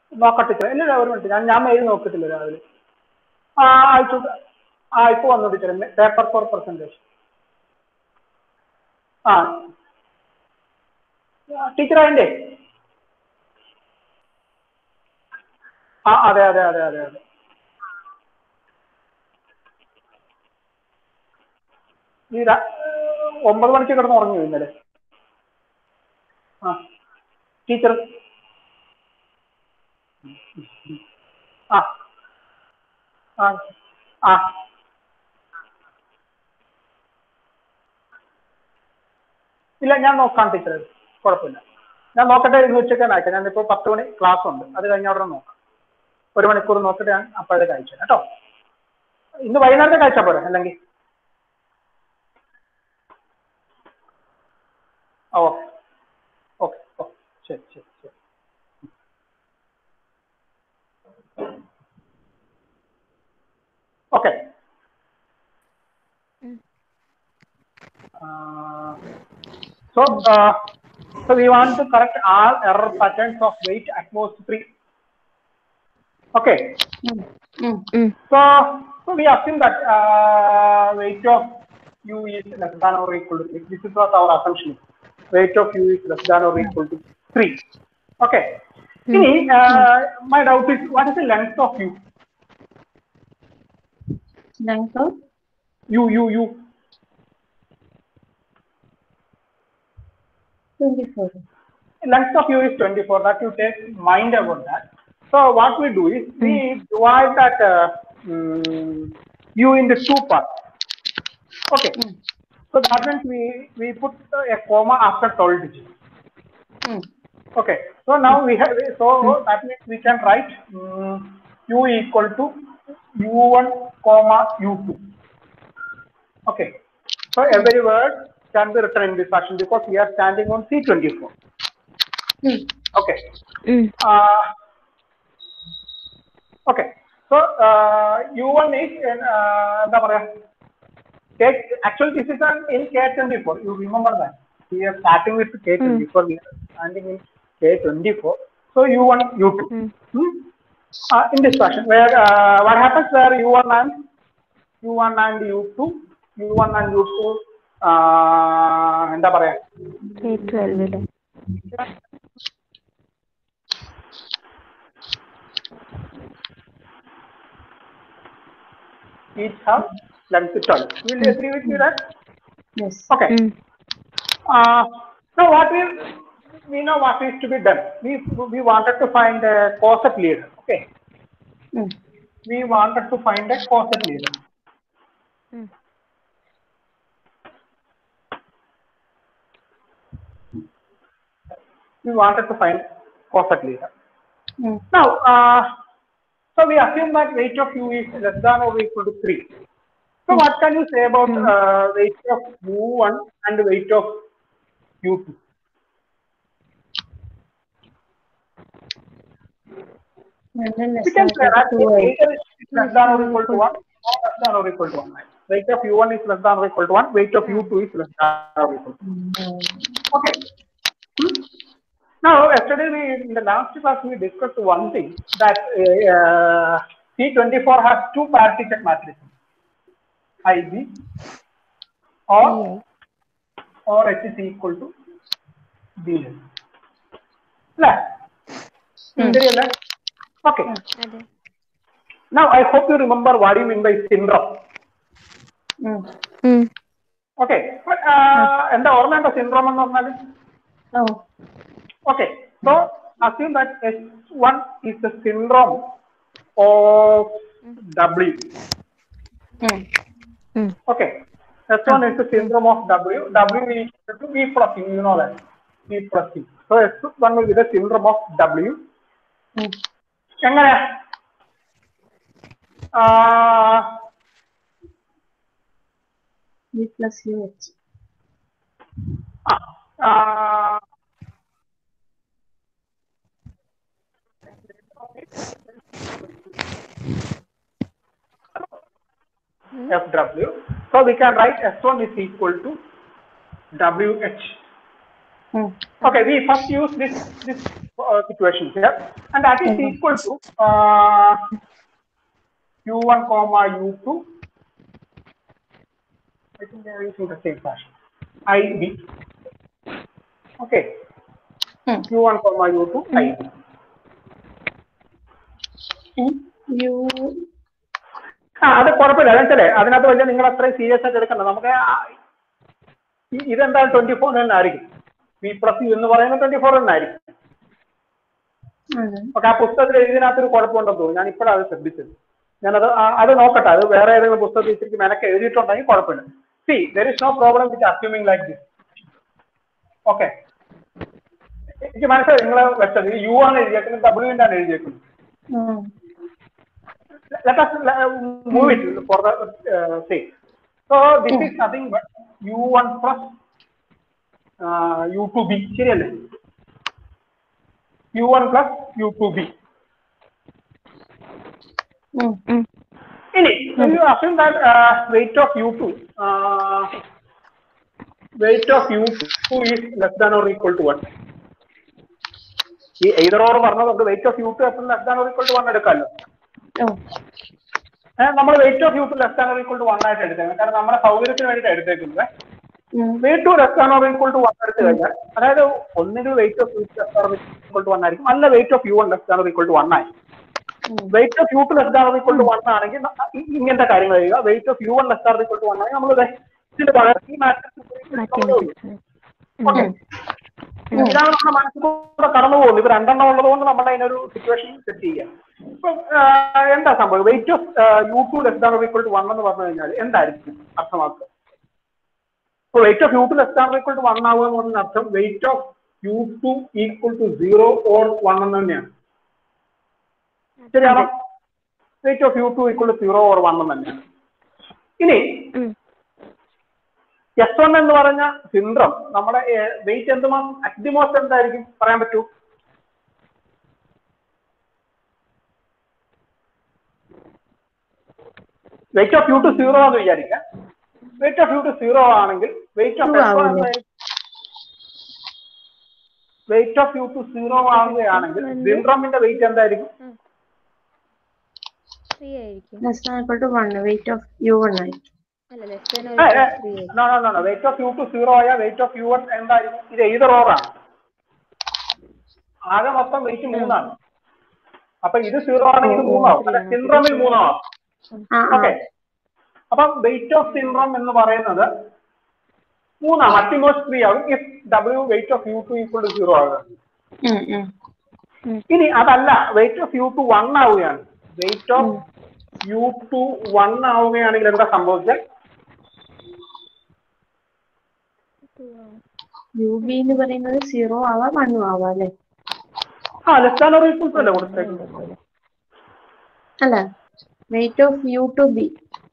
നോക്കട്ടെ ടീച്ചർ ഇല്ല ഒരു മിനിറ്റ് ഞാൻ ഞാൻ മെയിൽ നോക്കിയിട്ടില്ല രാവിലെ ആ അയച്ചു ആ ഇപ്പൊ വന്നു ടീച്ചർ പേപ്പർ ഫോർ പെർസെന്റേജ് ആ ടീച്ചർ അതിന്റെ ആ അതെ അതെ അതെ അതെ അതെ ഈ ര- ഒമ്പത് മണിക്ക് കിടന്ന് ഉറങ്ങി ഇന്നലെ ആ ടീച്ചർ ആ ആ ആ ഇല്ല ഞാൻ നോക്കാം ടീച്ചർ കുഴപ്പമില്ല ഞാൻ നോക്കട്ടെ ഇന്ന് ഉച്ചയ്ക്ക് തന്നെ അയക്കാം ഞാനിപ്പോൾ പത്ത് മണി ക്ലാസ് ഉണ്ട് അത് കഴിഞ്ഞ ഉടനെ നോക്കാം ഒരു മണിക്കൂർ നോക്കിയിട്ട് ഞാൻ അപ്പോഴത്തേക്ക് അയച്ചു തരാം കേട്ടോ ഇന്ന് വൈകുന്നേരത്തേക്ക് അയച്ചാൽ പോരെ അല്ലെങ്കിൽ ഓ ഓക്കെ ഓക്കെ ശരി ശരി ശരി okay Uh, so, uh, so we want to correct all error patterns of weight at most three. Okay. So, so we assume that uh, weight of u is less than or equal to three. This is what our assumption is. Weight of u is less than or equal to three. Okay. See, uh, my doubt is what is the length of u? Length of U, U, U. 24. length of u is 24 that you take mind about that so what we do is we divide that uh, mm, u into two parts okay so that means we we put uh, a comma after 12 digits Mm. okay so now we have so that means we can write mm, u equal to u1 comma u2 okay so every word can be written in this fashion because we are standing on c24 Mm. Okay. Uh, okay. So uh, U1 is in, uh, എന്താ പറയാ K, actually this is an in K24. You remember that. We are starting with K24. We are standing in K24. So U1, U2. Hmm? Uh, in this fashion, where uh, what happens where U1 and U1 and U2, U1 and U2, uh, എന്താ പറയാ K ട്വൽവില് each have length 12. Will you agree with me that? Yes. Okay. Uh, now what we we know what is to be done. We we wanted to find a cosset leader. Okay. Mm. We wanted to find a cosset leader. We wanted to find cosset leader. Mm. Now, uh, so we assume that weight of u is less than or equal to 3. So what can you say about uh, weight of u1 and weight of u2? And then We can say that two weight is less than or equal to 1, or less than or equal to 1. Weight of u1 is less than or equal to 1, weight of u2 is less than or equal to 1. Okay. Hmm? Now, yesterday we, in the last class we discussed one thing that uh, C24 has two parity check matrices, IB or or H is equal to BL. അല്ലേ ശരിയല്ലേ okay അതെ Now I hope you remember what you mean by syndrome. Mm. ഉം. Okay. But, uh, എന്താ ഓർമ്മയുണ്ടോ syndrome എന്ന് പറഞ്ഞാൽ Oh. Okay. So assume that S1 is the syndrome of W. Mm. ഉം. Okay. S1 is the syndrome of W. W is equal to V plus E. You know that. V plus E. So S1 will be the syndrome of W. Mm. എങ്ങനെ ആ, V plus UH. ആ, ആ, FW. So we can write S1 is equal to WH. Mm. Okay, we first use this this uh, situations here, and that is equal to uh, u1 comma u2. I think they are using the same fashion. ib. Okay. Hmm. u1 comma u2 ib. U ആ അത് കുഴപ്പമില്ല അതെന്തല്ലേ അതിനകത്ത് വലിയ നിങ്ങൾ അത്രയും serious ആയിട്ട് എടുക്കണ്ട നമുക്ക് ആ- ഈ- ഇതെന്തായാലും ട്വന്റി ഫോർ തന്നെ ആയിരിക്കും ബി പ്ലസ് യു എന്ന് പറയുന്നത് ട്വന്റി ഫോർ തന്നെ ആയിരിക്കും അതെ പക്ഷെ ആ പുസ്തകത്തിൽ എഴുതിനകത്തൊരു കുഴപ്പമുണ്ടെന്ന് തോന്നുന്നു ഞാൻ ഇപ്പോഴാണ് അത് ശ്രദ്ധിച്ചത് ഞാനത് ആ- അത് നോക്കട്ടെ അത് വേറെ ഏതെങ്കിലും പുസ്തകത്തിൽ ഇച്ചിരി മെനക്ക് എഴുതിയിട്ടുണ്ടെങ്കിൽ കുഴപ്പമില്ല see there is no problem with assuming like this okay എനിക്ക് മനസ്സിലായി നിങ്ങൾ വെച്ചത് യു ആണ് എഴുതിയേക്കുന്നത് ഡബ്ല്യുവിൻ്റെ ആണ് എഴുതിയേക്കുന്നത് ഉം. let us uh, move it for the uh, sake. So this is nothing but u1 plus uh, u2b ശരിയല്ലേ u1 plus u2b ഉം. ഉം. ഇനി when you assume that uh, weight of u2 uh, weight of u2 is less than or equal to 1 ഈ either or പറഞ്ഞതുകൊണ്ട് weight of u2 എപ്പോഴും less than or equal to 1 എടുക്കാമല്ലോ ഓ നമ്മൾ weight of u less ആണോ equal to one ആയിട്ട് എടുത്തേക്കുന്നത് കാരണം നമ്മുടെ സൗകര്യത്തിന് വേണ്ടിയിട്ട് എടുത്തേക്കുന്നത് ഉം. വെയിറ്റ് ടു ലെസ് ആണോ ഈക്വൾ ടു വൺ എടുത്തു കഴിഞ്ഞാൽ അതായത് ഒന്നുകിൽ വെയിറ്റ് ഓഫ് യൂട്ട് ലെസ് ആണോ ഈക്വൾ ടു വൺ ആയിരിക്കും അല്ല weight of u one less ആണോ ഈക്വൾ ടു വൺ ആയിരിക്കും ഉം. വെയിറ്റ് ഓഫ് യൂട്ട് ലെസ് ആണോ ഈക്വൾ ടു വൺ ആണെങ്കിൽ ന- ഇ- ഇങ്ങനത്തെ കാര്യങ്ങൾ ചെയ്യുക weight of u one less ആണോ ഈക്വൾ ടു വൺ ആണെങ്കിൽ നമ്മൾ ഇതിന്റെ പകരം ഈ മാറ്റി മാട്രിക്സ് ഓക്കെ ഉം. ഇതാണ് നമ്മുടെ മനസ്സിൽ കൂടെ കടന്നു പോകുന്നത് ഇപ്പൊ രണ്ടെണ്ണം ഉള്ളത് കൊണ്ട് നമ്മൾ അതിനൊരു സിറ്റുവേഷൻ സെറ്റ് ചെയ്യാം ഇപ്പൊ ആ, എന്താ സംഭവം weight of u two less than equal to one എന്ന് പറഞ്ഞു കഴിഞ്ഞാൽ എന്തായിരിക്കും അർത്ഥമാക്കുക ഇപ്പൊ weight of u two less than equal to one ആവുക എന്ന് പറഞ്ഞ അർത്ഥം weight of u two equal to zero or one എന്ന് തന്നെയാണ് ശരിയാണോ weight of u two equal to zero or one എന്ന് തന്നെയാണ് ഇനി എസ് വൺ എന്ന് പറഞ്ഞ സിൻഡ്രം നമ്മുടെ വെയിറ്റ് എന്തുമാത്രം അറ്റ്മോസ്റ്റ് എന്തായിരിക്കും പറയാൻ പറ്റൂ weight of u two zero എന്ന് വിചാരിക്കാം weight of u two zero ആണെങ്കിൽ weight of Two S one ആവില്ലേ? എന്തായിരിക്കും weight of u two zero ആവുകയാണെങ്കിൽ സിൻഡ്രമിന്റെ വെയിറ്റ് എന്തായിരിക്കും ത്രീ ആയിരിക്കും less than equal to one weight of u one ആയിരിക്കും അല്ല ലെസ് ദാൻ ഏ, ഏ, ത്രീ ആയിരിക്കും no, no, no, no. Weight of u two zero ആയ വെയിറ്റ് ഓഫ് യു വൺ എന്തായിരിക്കും ഇത് either or ആണ് ആകെ മൊത്തം വെയിറ്റ് മൂന്നാണ് അപ്പൊ ഇത് സീറോ ആണെങ്കിൽ ഇത് മൂന്നാവും അല്ല സിൻഡ്രോമിൽ മൂന്നാവും ആ ആ ഓക്കെ അപ്പം വെയിറ്റ് ഓഫ് സിൻഡ്രോം എന്ന് പറയുന്നത് മൂന്നാം അറ്റിമോസ്റ്റ് ത്രീ ആകും if W weight of u two equal to zero ആകുക ഉം, ഉം. ഇനി അതല്ല weight of u two one ആവുകയാണ് weight of u two one ആവുകയാണെങ്കിൽ എന്താ സംഭവിച്ചാൽ യു ബി എന്ന് പറയുന്നത് സീറോ ആവാം വണ്ണും ആവാം അല്ലെ ആ ലെസ് ആൻ ഓർ ഈക്വൽസ് അല്ലേ കൊടുത്തേക്കുന്നത് അല്ല weight of u two B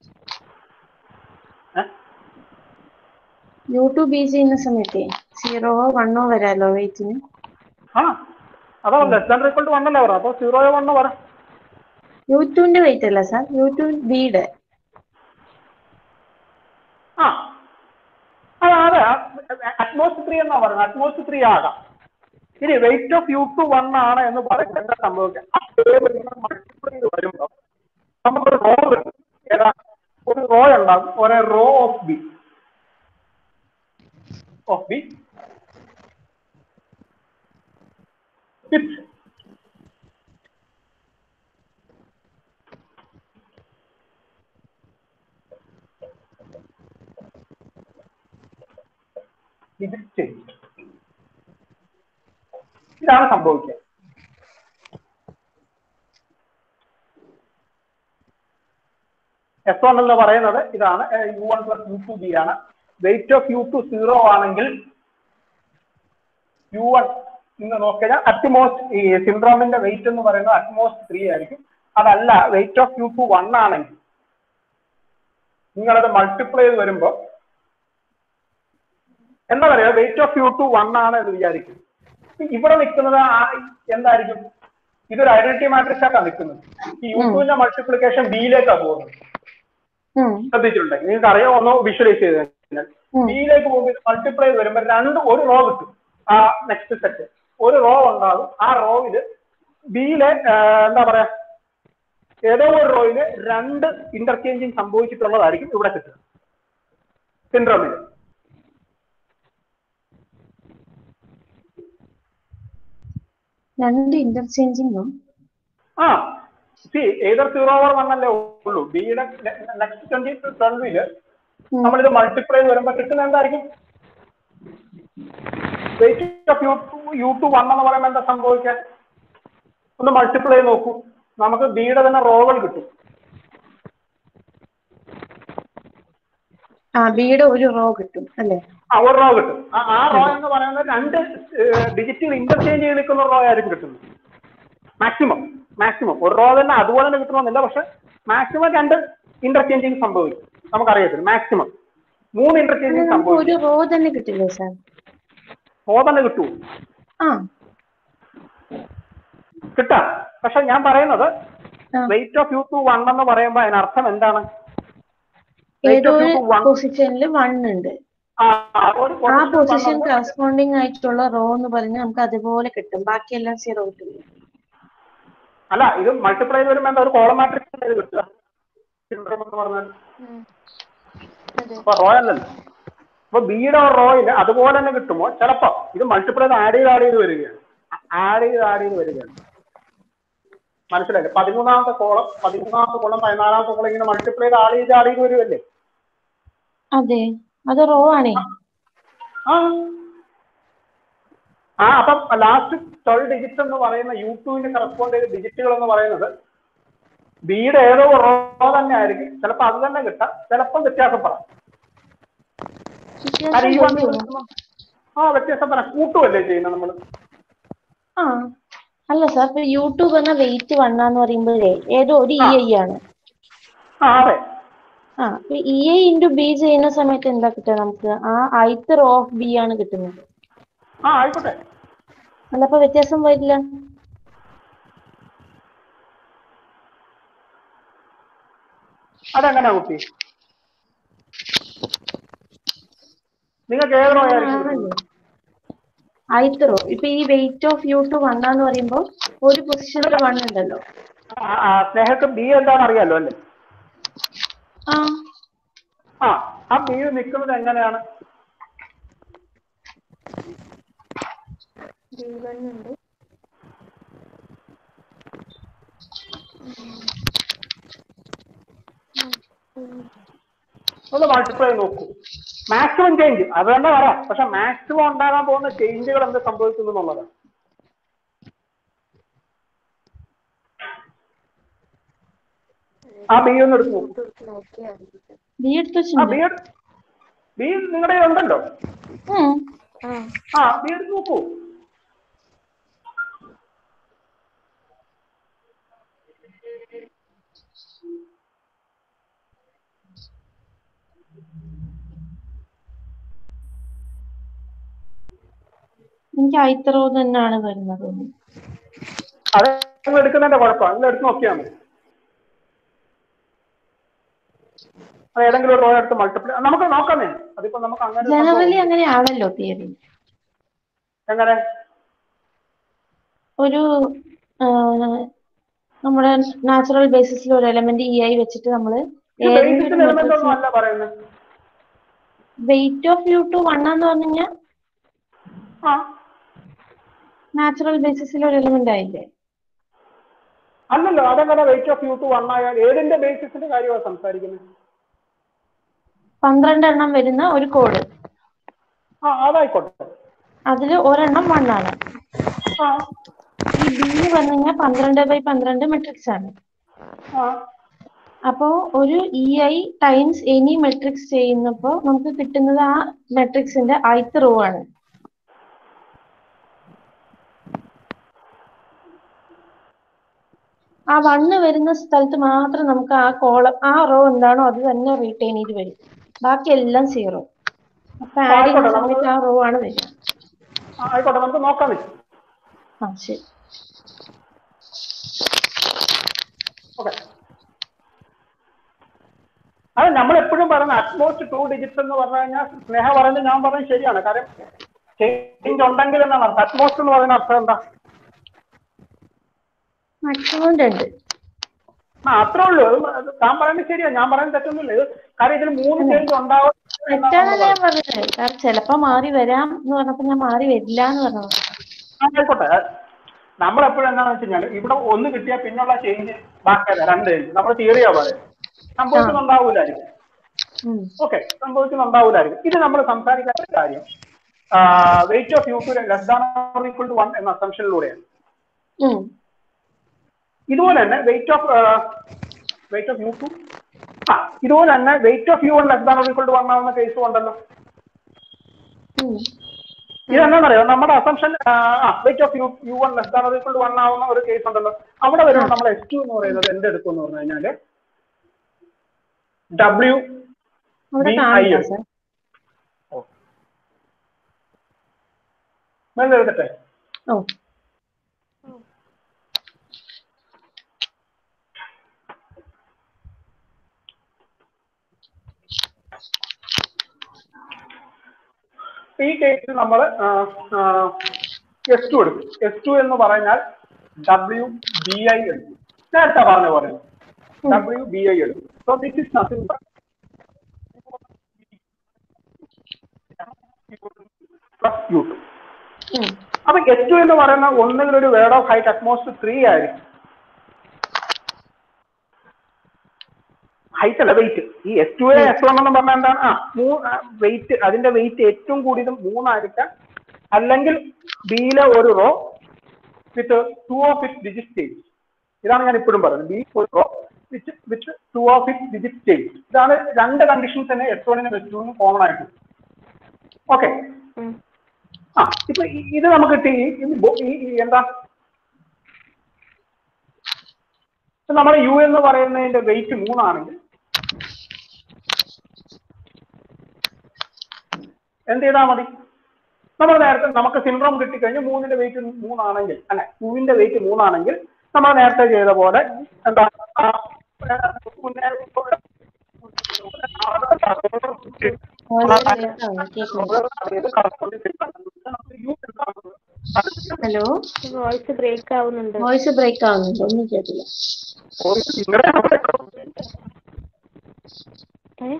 ഏഹ് യു ടു ബി ചെയ്യുന്ന സമയത്തെ സീറോവോ വണ്ണോ വരാലോ വെയിറ്റിന് ആ അതോ less than equal to one അല്ലേ പറയാം അപ്പൊ സീറോയോ വണ്ണോ പറ യു ടുവിന്റെ വെയിറ്റ് അല്ല സാർ യു ടു ബിയുടെ ആ ആ, അതെ അറ്റ്മോസ്റ്റ് ത്രീ എന്നാ പറയുന്നത് അറ്റ്മോസ്റ്റ് ത്രീ ആകാം ഇനി weight of u two one ആണ് എന്ന് പറയുന്നത് എന്താ സംഭവിക്കുക മൾട്ടിപ്ലൈ ചെയ്ത് വരുമ്പോൾ നമുക്കൊരു റോ വരും ഏതാ ഒരു റോ ഉണ്ടാകും ഒരു row of B of B ഇത് ചേഞ്ച് ഇതാണ് സംഭവിക്കുക എസ് വൺ എന്ന് പറയുന്നത് ഇതാണ് u one plus u two B ആണ് weight of u two zero ആണെങ്കിൽ യു വൺ ഇന്ന് നോക്കിയാൽ അറ്റ്മോസ്റ്റ് ഈ സിൻഡ്രോമിന്റെ വെയിറ്റ് എന്ന് പറയുന്നത് അറ്റ്മോസ്റ്റ് ത്രീ ആയിരിക്കും അതല്ല weight of u two one ആണെങ്കിൽ നിങ്ങളത് മൾട്ടിപ്ലൈ ചെയ്ത് വരുമ്പോൾ എന്താ പറയാ weight of u two one ആണ് എന്ന് വിചാരിക്കും ഇവിടെ നിൽക്കുന്നത് ആ- എന്തായിരിക്കും ഇതൊരു ഐഡന്റിറ്റി മാട്രിക്സ് ആയിട്ടാണ് നിൽക്കുന്നത് ഈ യു ടുവിന്റെ മൾട്ടിപ്ലിക്കേഷൻ ബിയിലേക്കാണ് പോകുന്നത് ഉം, ശ്രദ്ധിച്ചിട്ടുണ്ടെങ്കിൽ നിങ്ങൾക്ക് അറിയാം ഒന്ന് വിഷ്വലൈസ് ചെയ്ത് കഴിഞ്ഞാൽ ഉം. ബിയിലേക്ക് പോകുമ്പോൾ മൾട്ടിപ്ലൈ ചെയ്ത് വരുമ്പോൾ രണ്ട് ഒരു റോ കിട്ടും ആ നെക്സ്റ്റ് സെറ്റ് ഒരു റോ ഉണ്ടാകും ആ റോയില് ബിയിലെ എന്താ പറയാ ഏതോ ഒരു റോയില് രണ്ട് ഇന്റർചേഞ്ചിങ് സംഭവിച്ചിട്ടുള്ളതായിരിക്കും ഇവിടെ കിട്ടുക സിൻഡ്രോമിൽ രണ്ട് ഇന്റർചേഞ്ചിങ്ങോ ആ C either zero over one അല്ലേ ഉള്ളൂ ബിയുടെ നെക്സ്റ്റ് ട്വന്റി ട്വൽവില് നമ്മളിത് മൾട്ടിപ്ലൈ വരുമ്പോ കിട്ടുന്ന എന്തായിരിക്കും weight of u two u two one എന്ന് പറയുമ്പോൾ എന്താ സംഭവിക്കാൻ ഒന്ന് മൾട്ടിപ്ലൈ നോക്കൂ നമുക്ക് ബിയുടെ തന്നെ റോകൾ കിട്ടും ആ ബിയുടെ ഒരു റോ കിട്ടും അല്ലേ ആ ഒരു റോ കിട്ടും ആ ആ റോ എന്ന് പറയുന്നത് രണ്ട് ഡിജിറ്റുകൾ ഇന്റർചേഞ്ച് ചെയ്ത് നിൽക്കുന്ന റോ ആയിരിക്കും കിട്ടുന്നത് മാക്സിമം മാക്സിമം ഒരു റോ തന്നെ അതുപോലെ തന്നെ കിട്ടണമെന്നില്ല പക്ഷെ മാക്സിമം രണ്ട് ഇന്റർചേഞ്ചിങ് സംഭവിക്കും നമുക്കറിയത്തില്ല മാക്സിമം മൂന്ന് ഇന്റർചേഞ്ചിങ് നമുക്ക് സംഭവിക്കും ഒരു റോ തന്നെ കിട്ടില്ലേ സാർ റോ തന്നെ കിട്ടൂ ആ കിട്ടാം പക്ഷെ ഞാൻ പറയുന്നത് ആ. Weight of u two one എന്ന് പറയുമ്പോൾ അതിനർത്ഥം എന്താണ് ഏതോ of ഒരു you to one. പൊസിഷനിൽ വൺ ഉണ്ട് ആ, ആ ഒരു ആ position പൊസിഷൻ വന്നപ്പോൾ- കറസ്പോണ്ടിങ് ആയിട്ടുള്ള റോ എന്ന് പറഞ്ഞാൽ നമുക്ക് അതുപോലെ കിട്ടും ബാക്കിയെല്ലാം സീറോ കിട്ടില്ല അല്ല ഇത് മൾട്ടിപ്ലൈ ചെയ്ത് വരുമ്പോൾ എന്താ ഒരു കോളം മാട്രിക്സ് കിട്ടുക സിൻഡ്രോം എന്ന് പറഞ്ഞാൽ അപ്പൊ റോ അല്ലല്ലോ അപ്പൊ ബിയുടെ റോയിൽ അതുപോലെ തന്നെ കിട്ടുമ്പോൾ ചിലപ്പോ ഇത് മൾട്ടിപ്ലൈ ചെയ്ത് ആഡ് ചെയ്ത് ആഡ് ചെയ്ത് വരികയാണ് ആഡ് ചെയ്ത് ആഡ് ചെയ്ത് വരികയാണ് മനസ്സിലായില്ലേ പതിമൂന്നാമത്തെ കോളം പതിമൂന്നാമത്തെ കോളം പതിനാലാമത്തെ കോളം ഇങ്ങനെ മൾട്ടിപ്ലൈ ചെയ്ത് ആഡ് ചെയ്ത് ആഡ് ചെയ്ത് വരുമല്ലേ അതെ അത് റോ ആണേ ആ ആ അപ്പം ലാസ്റ്റ് ട്വൽവ് ഡിജിറ്റ് എന്ന് പറയുന്ന യു ടുവിന് കറസ്പോണ്ട് ചെയ്ത ഡിജിറ്റുകൾ എന്ന് പറയുന്നത് ബിയുടെ ഏതോ റോ തന്നെ ആയിരിക്കും ചിലപ്പോൾ അത് തന്നെ കിട്ടാം ചിലപ്പോൾ വ്യത്യാസപ്പെടാം കാരണം ഈ വന്ന് വ്യത്യാസം ആ വ്യത്യാസപ്പെടാം കൂട്ടുമല്ലേ ചെയ്യുന്നത് നമ്മൾ ആ അല്ല സാർ ഇപ്പൊ യൂട്യൂബ് എന്ന വെയിറ്റ് വണ്ണാന്ന് പറയുമ്പോഴേ ഏതോ ഒരു ഇ ഐ ആണ് ആ അതെ ആ അപ്പൊ ഇ ഐ ഇൻറ്റു ബി ചെയ്യുന്ന സമയത്ത് എന്താ കിട്ടുക നമുക്ക് ആ ഐത്ത് റോ ഓഫ് ബി ആണ് കിട്ടുന്നത് ആ ആയിക്കോട്ടെ അല്ല അപ്പൊ വ്യത്യാസം വരില്ല അതെങ്ങനെയാ കുട്ടി നിങ്ങൾക്ക് ഏത് റോ ആയിരിക്കും കിട്ടുന്നത്? ഐത്ത് റോ ഇപ്പൊ ഈ വെയിറ്റ് ഓഫ് യു ടു വണ്ണാന്ന് പറയുമ്പോൾ ഒരു പൊസിഷനിൽ വൺ ഉണ്ടല്ലോ ആ, ആ, സ്നേഹക്ക് ബി എന്താണെന്ന് അറിയാലോ അല്ലേ ആ ആ ആ ബി നിൽക്കുന്നത് എങ്ങനെയാണ് ഒന്ന് മൾട്ടിപ്ലൈ നോക്കൂ മാക്സിമം ചേഞ്ച് അത് തന്നെ വരാം പക്ഷെ മാക്സിമം ഉണ്ടാകാൻ പോകുന്ന ചേഞ്ചുകൾ എന്ത് സംഭവിക്കുന്നു എന്നുള്ളതാണ് ആ ബി ഒന്ന് എടുത്ത് നോക്കൂ ബി എടുത്ത് ആ വെച്ചിട്ടുണ്ട് ബി ബി നിങ്ങളുടെ ഉണ്ടല്ലോ ഉം. ആ ബി എടുത്ത് നോക്കൂ എനിക്ക് ഐത്ത് റോ തന്നെയാണ് വരുന്നത് അത് നിങ്ങൾ എടുക്കുന്നതിന്റെ കുഴപ്പമാണ് നിങ്ങൾ എടുത്ത് നോക്കിയാൽ മതി അത് ഏതെങ്കിലും ഒരു റോ എടുത്ത് മൾട്ടിപ്ലൈ നമുക്ക് നോക്കാമേ അതിപ്പോ നമുക്ക് അങ്ങനെ ഒരു സംഭവം- ജനറലി അങ്ങനെയാണല്ലോ തിയറി എങ്ങനെ ഒരു ആ, നമ്മുടെ നാച്ചുറൽ ബേസിസിൽ ഒരു എലമെന്റ് ഇ ആയി വെച്ചിട്ട് നമ്മൾ ബേസിസിന് എലമെന്റ് ഒന്നും അല്ല പറയുന്നത് weight of u two one എന്ന് പറഞ്ഞു കഴിഞ്ഞാൽ ആ നാച്ചുറൽ ബേസിസിൽ ഒരു എലമെന്റ് ആയില്ലേ അല്ലല്ലോ അതെങ്ങനെ weight of u two one ആയാൽ ഏതിന്റെ ബേസിസിന്റെ കാര്യമാണ് സംസാരിക്കുന്നത് പന്ത്രണ്ട് എണ്ണം വരുന്ന ഒരു കോഡ് ആ അതായിക്കോട്ടെ അതിൽ ഒരെണ്ണം വൺ ആണ് ആ ഈ ബി പറഞ്ഞു കഴിഞ്ഞാൽ പന്ത്രണ്ട് ബൈ പന്ത്രണ്ട് മെട്രിക്സ് ആണ് ആ അപ്പോ ഒരു E I times any matrix ചെയ്യുന്നപ്പോ നമുക്ക് കിട്ടുന്നത് ആ മെട്രിക്സിന്റെ ഐത്ത് റോ ആണ് ആ വണ്ണ് വരുന്ന സ്ഥലത്ത് മാത്രം നമുക്ക് ആ കോളം ആ റോ എന്താണോ അത് തന്നെ റീറ്റെയിൻ ചെയ്ത് വരും ബാക്കി എല്ലാം സീറോ അപ്പൊ ആഡ് ചെയ്യുന്ന ആയിക്കോട്ടെ, സമയത്ത് ആ റോ ആണ് വരിക ആ, ആയിക്കോട്ടെ നമുക്ക് നോക്കാം മിസ് ആ ശരി ഓക്കെ അത് നമ്മൾ എപ്പോഴും പറയുന്ന അറ്റ്മോസ്റ്റ് ടു ഡിജിറ്റ്സ് എന്ന് പറഞ്ഞു കഴിഞ്ഞാൽ സ്നേഹ പറയുന്നത് ഞാൻ പറഞ്ഞത് ശരിയാണ് കാര്യം ചേഞ്ച് ഉണ്ടെങ്കിൽ എന്നാണ് അർത്ഥം അറ്റ്മോസ്റ്റ് എന്ന് പറയുന്ന അർത്ഥം എന്താ മാക്സിമം രണ്ട് ആ അത്രേ ഉള്ളൂ അത് അത് താൻ പറയുന്നത് ശരിയാ ഞാൻ പറയുന്നത് തെറ്റൊന്നുമില്ല ഇത് കാര്യം ഇതിൽ മൂന്ന് ചേഞ്ച് ഉണ്ടാവും തെറ്റാണല്ല ഞാൻ പറഞ്ഞത് കാരണം ചിലപ്പോ മാറി വരാം എന്ന് പറഞ്ഞപ്പോ ഞാൻ മാറി വരില്ല എന്ന് പറഞ്ഞത് ആ, ആയിക്കോട്ടെ നമ്മൾ എപ്പോഴും എന്താണെന്ന് വെച്ച് കഴിഞ്ഞാൽ ഇവിടെ ഒന്ന് കിട്ടിയാൽ പിന്നുള്ള ചേഞ്ച് ബാക്കിയല്ല രണ്ട് ചേഞ്ച് നമ്മൾ തിയറിയാ പറയും സംഭവിക്കുന്നുണ്ടാവൂലായിരിക്കും ഉം. ഓക്കെ സംഭവിക്കുന്നുണ്ടാവൂലായിരിക്കും ഇത് നമ്മൾ സംസാരിക്കാത്ത കാര്യം weight of u two less than equal to one എന്ന അസംഷനിലൂടെയാണ് ഉം. ഇതുപോലെ തന്നെ weight of weight of u two ആ ഇതുപോലെ തന്നെ weight of u one less than equal to one ആവുന്ന കേസും ഉണ്ടല്ലോ ഉം. ഇതെന്താണെന്നറിയോ നമ്മുടെ അസംഷൻ ആ weight of u u one less than equal to one ആവുന്ന ഒരു കേസ് ഉണ്ടല്ലോ അവിടെ വരുമ്പോൾ നമ്മൾ എസ് ടു എന്ന് പറയുന്നത് എന്തെടുക്കും എന്ന് പറഞ്ഞു കഴിഞ്ഞാല് ഡബ്ല്യു അവിടെ ബി ഐ കാണില്ല എസ് സാർ മേലെ എഴുതട്ടെ ഓ ഈ കേസിൽ നമ്മൾ എസ് ടു എടുക്കും എസ് ടു എന്ന് പറഞ്ഞാൽ ഡബ്ല്യു ബി ഐ എടുക്കും നേരത്തെ പറഞ്ഞ പോലെ ഡബ്ല്യു ബി ഐ എടുക്കും so this is nothing plus u two ഉം. അപ്പൊ എസ് ടു എന്ന് പറയുന്ന ഒന്നുകിൽ ഒരു word of height at most three ആയിരിക്കും ഹൈറ്റ് അല്ല വെയിറ്റ് ഈ എസ് ടു എസ് വൺ എന്ന് പറഞ്ഞാൽ എന്താണ് ആ മൂന്ന് വെയിറ്റ് അതിന്റെ വെയിറ്റ് ഏറ്റവും കൂടിയത് മൂന്നായിരിക്കാം അല്ലെങ്കിൽ ബിയിലെ ഒരു row with two of it digit change ഇതാണ് ഞാൻ ഇപ്പോഴും പറയുന്നത് ബി ഒരു row with with two of it digit change ഇതാണ് രണ്ട് കണ്ടീഷൻസ് തന്നെ എസ് വണ്ണിനും എസ് ടുവിനും കോമൺ ആയിട്ട് ഓക്കെ ഉം. ആ ഇപ്പൊ ഈ- ഇത് നമുക്ക് കിട്ടി ഈ- ഈ ബോ- ഈ ഈ എന്താ നമ്മൾ യു എന്ന് പറയുന്നതിന്റെ വെയിറ്റ് മൂന്നാണെങ്കിൽ എന്ത് ചെയ്താൽ മതി നമ്മൾ നേരത്തെ നമുക്ക് സിൻഡ്രോം കിട്ടിക്കഴിഞ്ഞ് മൂന്നിന്റെ വെയിറ്റ് മൂന്നാണെങ്കിൽ അല്ലെ യുവിന്റെ വെയിറ്റ് മൂന്നാണെങ്കിൽ നമ്മൾ നേരത്തെ ചെയ്ത പോലെ എന്താ ആ, മുന്നേ ഹലോ വോയിസ് ബ്രേക്ക് ആവുന്നുണ്ട് വോയിസ് ബ്രേക്ക് ആവുന്നുണ്ട് ഒന്നും കേട്ടില്ല ഏ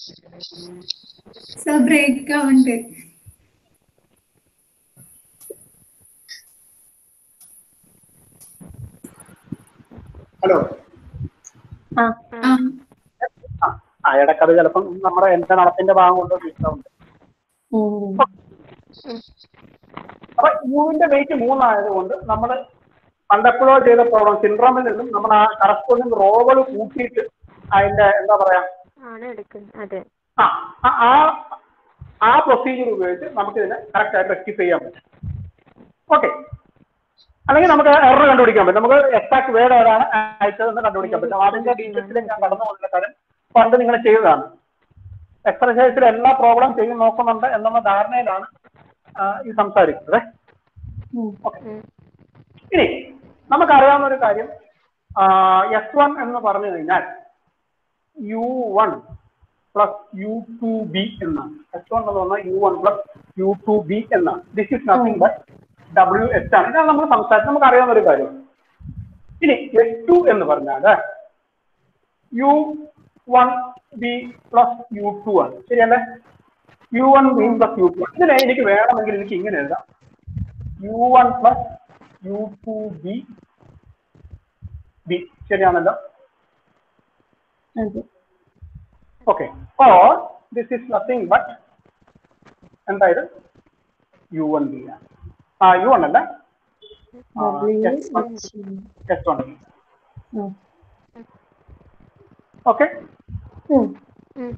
സോ ബ്രേക്ക് ആവുന്നുണ്ട് ഹലോ ആ ആ ആ ഇടക്കത് ചിലപ്പം നമ്മുടെ എന്റെ നടത്തിന്റെ ഭാഗം കൊണ്ട് കിട്ടുന്നുണ്ട് ഉം. അപ്പൊ യുവിന്റെ വെയിറ്റ് മൂന്നായതുകൊണ്ട് നമ്മൾ പണ്ടെപ്പോഴോ ചെയ്ത പ്രോബ്ലം സിൻഡ്രോമിൽ നിന്നും നമ്മൾ ആ കറസ്പോണ്ടിങ് റോകൾ കൂട്ടിയിട്ട് അതിന്റെ എന്താ പറയാ ആണ് എടുക്കുന്നത് അതെ ആ ആ- ആ ആ പ്രൊസീജിയർ ഉപയോഗിച്ച് നമുക്ക് ഇതിനെ കറക്റ്റ് ആയിട്ട് റെക്ടിഫൈ ചെയ്യാൻ പറ്റും ഓക്കെ അല്ലെങ്കിൽ നമുക്ക് എറർ കണ്ടുപിടിക്കാൻ പറ്റും നമുക്ക് എക്സാക്ട് വേർഡ് ഏതാണ് അയച്ചതെന്ന് കണ്ടുപിടിക്കാൻ പറ്റും അതിന്റെ ഡീറ്റെയിൽസിലേക്ക് ഞാൻ കടന്നു പോകുന്ന കാര്യം പണ്ട് നിങ്ങൾ ചെയ്തതാണ് എക്സർസൈസിൽ എല്ലാ പ്രോബ്ലം ചെയ്ത് നോക്കുന്നുണ്ട് എന്നുള്ള ധാരണയിലാണ് ആ, ഈ സംസാരിക്കുന്നത് ഉം. ഉം. ഇനി നമുക്കറിയാവുന്ന ഒരു കാര്യം എസ് വൺ എന്ന് പറഞ്ഞു കഴിഞ്ഞാൽ u one plus u two B എന്നാണ് എസ് വൺ എന്ന് പറഞ്ഞാൽ u one plus u two B എന്നാണ് this is nothing but W H ആണ് ഇതാണ് നമ്മൾ സംസാരിച്ച് നമുക്ക് അറിയാവുന്ന ഒരു കാര്യം ഇനി എസ് ടു എന്ന് പറഞ്ഞാൽ u one B plus u two ആണ് ശരിയല്ലേ u one B plus u two ഇതിനെ എനിക്ക് വേണമെങ്കിൽ എനിക്ക് ഇങ്ങനെ എഴുതാം u one plus u two B B ശരിയാണല്ലോ അതെ okay or this is nothing but എന്തായത് യു വൺ ബി ആണ് ആ യു വൺ അല്ല W S one H. S one B ഉം. ഓക്കെ ഉം. ഉം.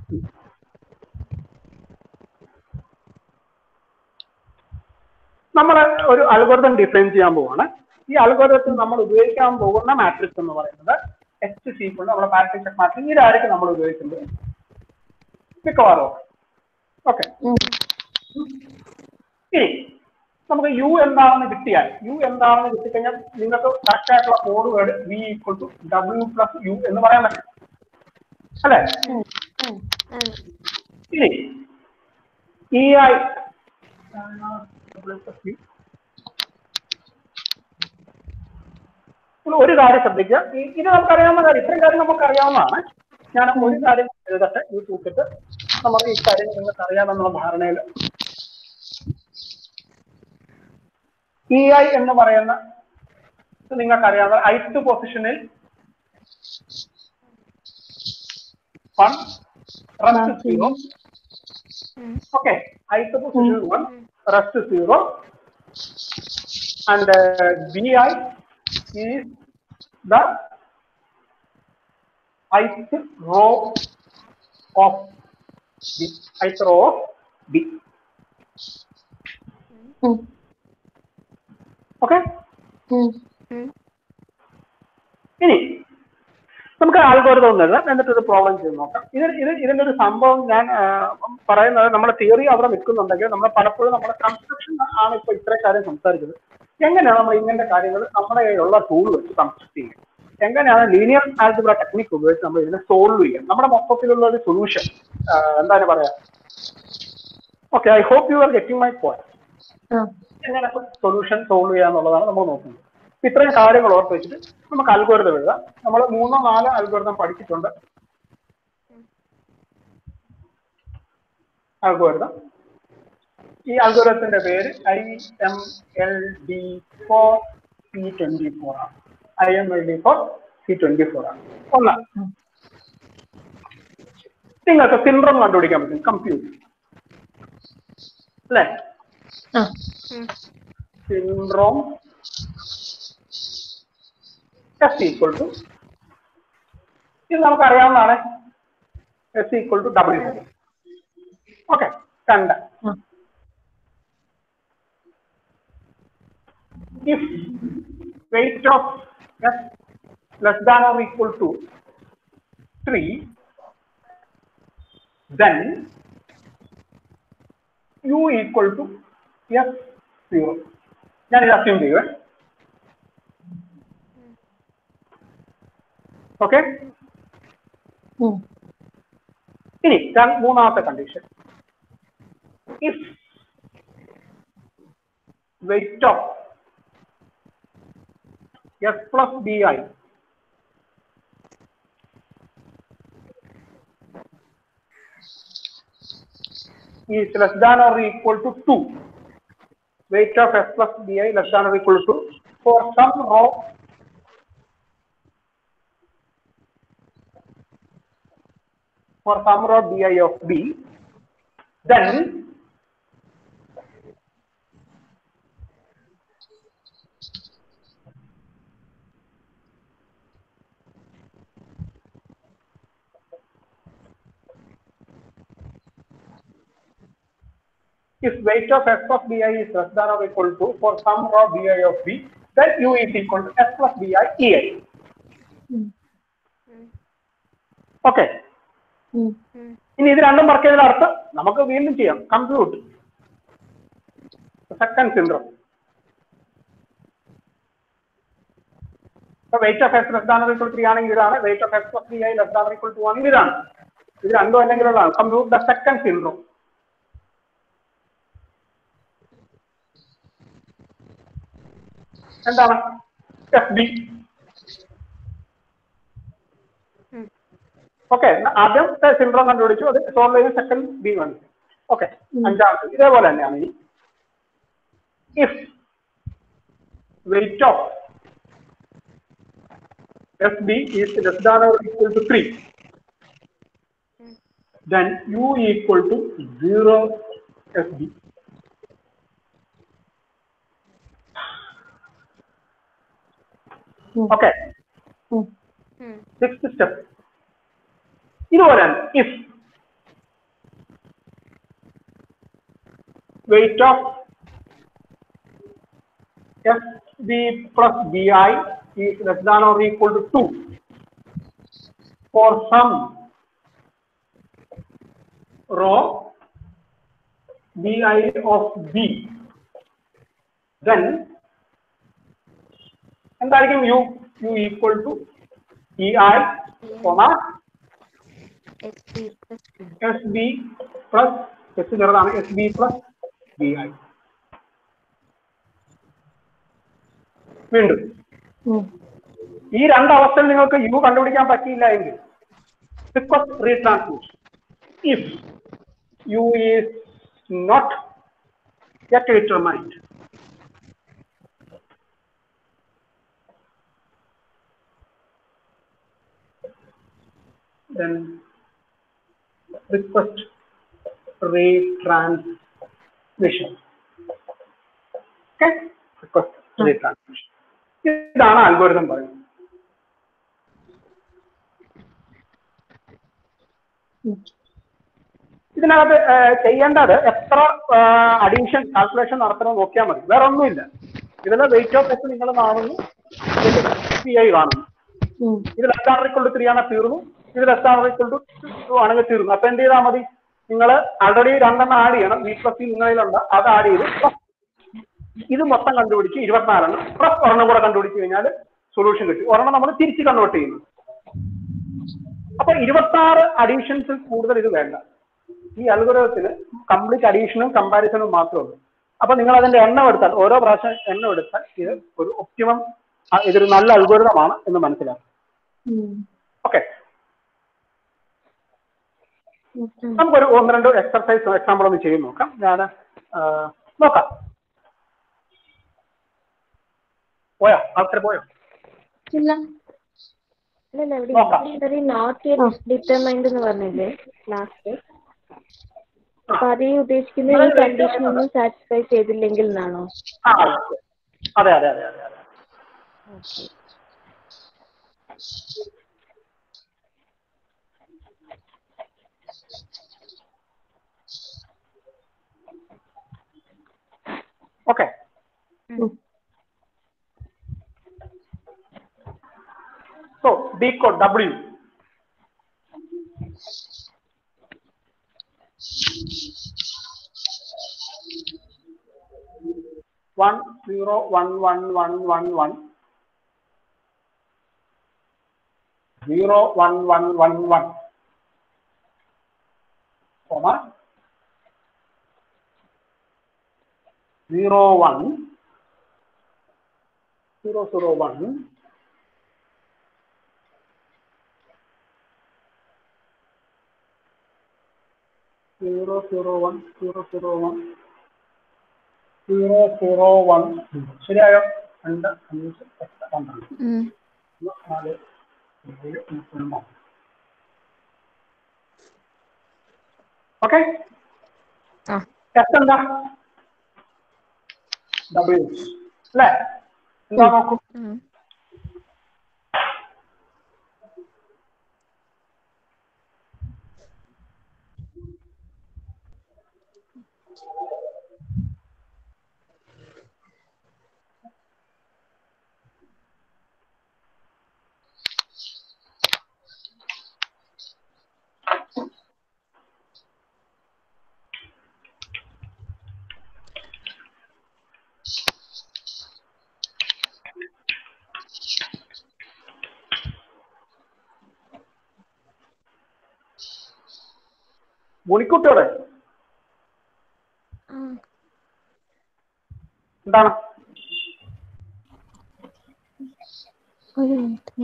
നമ്മൾ ഒരു അൽഗോരിതം ഡിഫൈൻ ചെയ്യാൻ പോവാണ് ഈ അൽഗോരിതത്തിൽ നമ്മൾ ഉപയോഗിക്കാൻ പോകുന്ന മാട്രിക്സ് എന്ന് പറയുന്നത് എച്ച് സീക്വൽ നമ്മുടെ മാട്രിക്സ് മാട്രിക്സ് ഇതായിരിക്കും നമ്മൾ ഉപയോഗിക്കുന്നത് മിക്കവാറും ഓക്കെ ഉം. ഇനി നമുക്ക് യു എന്താണെന്ന് കിട്ടിയാൽ യു എന്താണെന്ന് കിട്ടിക്കഴിഞ്ഞാൽ നിങ്ങൾക്ക് കറക്റ്റ് ആയിട്ടുള്ള code word V equal to W plus U എന്ന് പറയാൻ പറ്റും അല്ലെ ഉം. ഉം. അതെ ഇനി ഇ ഐ നിങ്ങൾ ഒരു കാര്യം ശ്രദ്ധിക്കുക ഈ- ഇത് നമുക്കറിയാവുന്ന കാര്യം ഇത്രയും കാര്യം നമുക്ക് അറിയാവുന്നതാണ് ഞാൻ ഒരു കാര്യം എഴുതട്ടെ ഈ തൂക്കിട്ട് നമുക്ക് ഈ കാര്യം നിങ്ങൾക്ക് അറിയാമെന്നുള്ള ധാരണയിൽ ഇ ഐ എന്ന് പറയുന്ന ഇത് നിങ്ങൾക്ക് അറിയാവുന്ന ഐത്ത് പൊസിഷനിൽ one rest zero okay ith പൊസിഷനിൽ one rest zero and uh, bi is the ith row of b ith row of b ഉം. okay ഉം. ഇനി നമുക്ക് ആൽഗോരിതം ഒന്ന് എഴുതാം എന്നിട്ട് ഇത് പ്രോബ്ലം ചെയ്ത് നോക്കാം ഇത് ഇത് ഇതിന്റെ ഒരു സംഭവം ഞാൻ ആ, പറയുന്നത് നമ്മുടെ തിയറി അവിടെ നിൽക്കുന്നുണ്ടെങ്കിൽ നമ്മൾ പലപ്പോഴും നമ്മുടെ കൺസ്ട്രക്ഷൻ ആണ് ഇപ്പൊ ഇത്ര കാര്യം സംസാരിച്ചത് എങ്ങനെയാണ് നമ്മൾ ഇങ്ങനത്തെ കാര്യങ്ങൾ നമ്മുടെ കയ്യിലുള്ള ടൂൾ വെച്ച് കൺസ്ട്രക്ട് ചെയ്യുക എങ്ങനെയാണ് ലീനിയർ ആൽജിബ്ര ടെക്നിക് ഉപയോഗിച്ച് നമ്മൾ ഇതിനെ സോൾവ് ചെയ്യുക നമ്മുടെ മൊത്തത്തിലുള്ള ഒരു സൊല്യൂഷൻ എന്താണ് പറയാ okay I hope you are getting my point ആ. എങ്ങനെ സൊല്യൂഷൻ സോൾവ് ചെയ്യുക എന്നുള്ളതാണ് നമ്മൾ നോക്കുന്നത് ഇപ്പൊ ഇത്രയും കാര്യങ്ങൾ ഓർത്ത് വെച്ചിട്ട് നമുക്ക് അൽഗോരിതം എഴുതാം നമ്മൾ മൂന്നോ നാലോ അൽഗോരിതം പഠിച്ചിട്ടുണ്ട് അൽഗോരിതം ഈ അൽഗോരിതത്തിന്റെ പേര് I M L D four C twenty four ആണ് I M L D four C twenty four ആണ് ഒന്ന് നിങ്ങൾക്ക് സിൻഡ്രം കണ്ടുപിടിക്കാൻ പറ്റും കമ്പ്യൂട്ടർ അല്ലേ ആ. syndrome S equal to ഇത് നമുക്കറിയാവുന്നതാണ് S equal to W okay രണ്ട് ആ. if weight of s less than or equal to 3 then u equal to s 0 ഞാൻ ഇത് അസ്യൂം ചെയ്യുവേ ഓക്കെ ഉം. ഇനി ര- മൂന്നാമത്തെ condition if weight of s plus bi is less than or equal to 2 weight of s plus bi less than or equal to for some row for some row bi of b then if weight of s plus bi is less than or equal to for some row bi of b, then u is equal to s plus bi ei. ഉം. Okay ഉം. ഇനി ഇത് രണ്ടും work ചെയ്തതിന്റെ അർത്ഥം നമുക്ക് വീണ്ടും ചെയ്യാം കമ്പ്യൂട്ട് സെക്കൻഡ് സിൻഡ്രം ഇപ്പൊ weight of X less than equal three ആണെങ്കിൽ ഇതാണ് weight of X plus three ആയി ലെസ് ദാൻ ഈക്വൽ ടു ആണെങ്കിൽ ഇതാണ് ഇത് രണ്ടും അല്ലെങ്കിലുള്ളതാണ് കമ്പ്യൂട്ട് ദ സെക്കൻഡ് സിൻഡ്രം എന്താണ് എഫ് ബി ഓക്കെ ആദ്യത്തെ സിൻഡ്രോം കണ്ടുപിടിച്ചു അത് സോൾവ് ചെയ്ത് സെക്കൻഡ് ബി വൺ ഓക്കെ അഞ്ചാമത്തെ ഇതേപോലെ തന്നെയാണ് ഇനി if weight of F B is less than or equal to three then u equal to 0 fb ഉം. okay ഉം. sixth step ഇതുപോലെയാണ് if weight of fb plus bi is less than or equal to 2 for some row bi of b then എന്തായിരിക്കും U U equal to E I comma S B plus S B plus S ചെറുതാണ് S B plus B I വീണ്ടും ഉം. ഈ രണ്ട് അവസ്ഥയിൽ നിങ്ങൾക്ക് U കണ്ടുപിടിക്കാൻ പറ്റിയില്ല എങ്കിൽ request retransmission if U is not yet determined then request retransmission okay request retransmission ഇതാണ് അൽഗോരിതം പറയുന്നത് ഉം. ഇതിനകത്ത് ആ, ചെയ്യേണ്ടത് എത്ര അഡീഷൻ കാൽക്കുലേഷൻ നടത്തണം നോക്കിയാൽ മതി വേറെ ഒന്നുമില്ല ഇതിലെ വെയിറ്റ് ഓഫ് എസ് നിങ്ങൾ കാണുന്നു പി ഐ കാണുന്നു ഉം. ഇത് less than or equal to three ആണ് തീർന്നു ഇത് less than or equal to two ആണെങ്കിൽ തീർന്നു അപ്പൊ എന്ത് ചെയ്താൽ മതി നിങ്ങൾ ആൾറെഡി രണ്ടെണ്ണം ആഡ് ചെയ്യണം വി പ്ലസ് സി നിങ്ങളിലുണ്ട് അത് ആഡ് ചെയ്ത് plus ഇത് മൊത്തം കണ്ടുപിടിച്ച് ഇരുപത്തിനാലെണ്ണം പ്ലസ് ഒരെണ്ണം കൂടെ കണ്ടുപിടിച്ച് കഴിഞ്ഞാൽ സൊല്യൂഷൻ കിട്ടും ഒരെണ്ണം നമ്മൾ തിരിച്ച് കൺവേർട്ട് ചെയ്യുന്നു അപ്പൊ ഇരുപത്തി ആറ് അഡീഷൻസിൽ കൂടുതൽ ഇത് വേണ്ട ഈ അൽഗോരിതത്തിന് കംപ്ലീറ്റ് അഡീഷനും കമ്പാരിസണും മാത്രമേ ഉള്ളൂ അപ്പൊ നിങ്ങൾ അതിന്റെ എണ്ണം എടുത്താൽ ഓരോ പ്രാവശ്യം എണ്ണം എടുത്താൽ ഇത് ഒരു ഒപ്റ്റിമം ഇതൊരു നല്ല അൽഗോരിതമാണ് എന്ന് മനസ്സിലാക്കും ഉം. ഓക്കെ ഉം. നമുക്കൊരു ഒന്ന് രണ്ട് എക്സർസൈസ് എക്സാമ്പിൾ ഒന്ന് ചെയ്ത് നോക്കാം ഞാൻ നോക്കാം പോയോ ആൾക്കാർ പോയോ ഇല്ല അല്ലല്ല ഇവിടെ നോക്കാം. ഇൻവോളണ്ടറി നോട്ട് യെറ്റ് ഡിറ്റർമൈൻഡ് എന്ന് പറഞ്ഞില്ലേ ലാസ്റ്റ് അപ്പൊ അത് ഈ ഉദ്ദേശിക്കുന്നത് ഈ കണ്ടീഷൻ ഒന്നും സാറ്റിസ്ഫൈ ചെയ്തില്ലെങ്കിൽ എന്നാണോ ആ അതെ അതെ അതെ അതെ അതെ ഓക്കെ ഉം. So decode W. One zero one one one one one zero one one one one comma zero one zero zero one zero zero one zero zero one zero zero one ശരിയായോ രണ്ട് അഞ്ച് എട്ട് പന്ത്രണ്ട് ഒന്ന് നാല് ഏഴ് മുപ്പത്തൊന്ന് okay ആ. Test എന്താ ഡബ്ല്യു അല്ലേ എന്താ നോക്കൂ ഉം. മുണിക്കുട്ടിയോടെ ആ. എന്താണ് ഒരു മിനിറ്റ്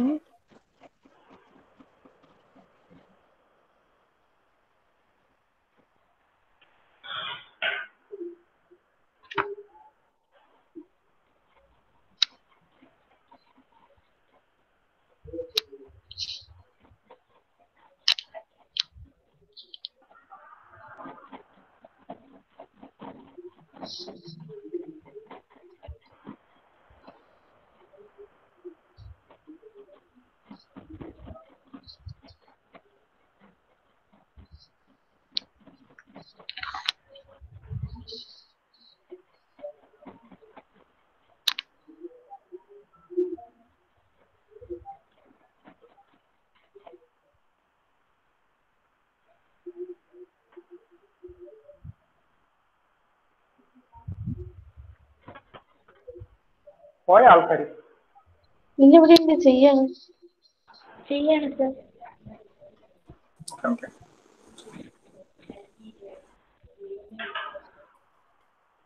പോയ ആൾക്കാർ പിന്നെ ഇവിടെ എന്ത് ചെയ്യാണ് ചെയ്യാണ് സർ ഓക്കെ ഓക്കെ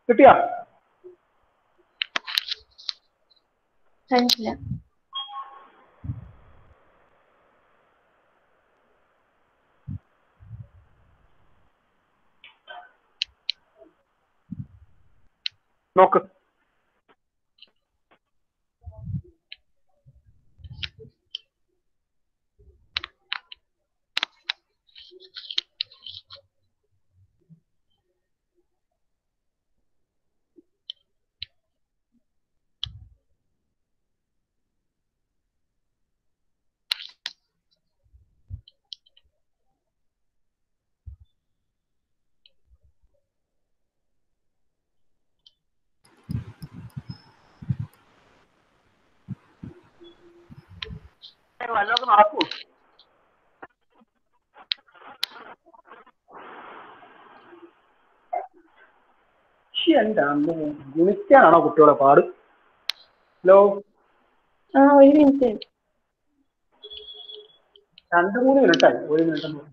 കിട്ടിയാ കണ്ടില്ല നോക്ക് വല്ലതൊക്കെ നടക്കൂ ശ്ശി, എന്റെ അമ്മേ ഗുണിക്കാനാണോ കുട്ടികളെ പാട് ഹലോ ആ ഒരു മിനിറ്റ് രണ്ട് മൂന്ന് മിനിറ്റായി ഒരു മിനിറ്റ് എന്ന് പറഞ്ഞു.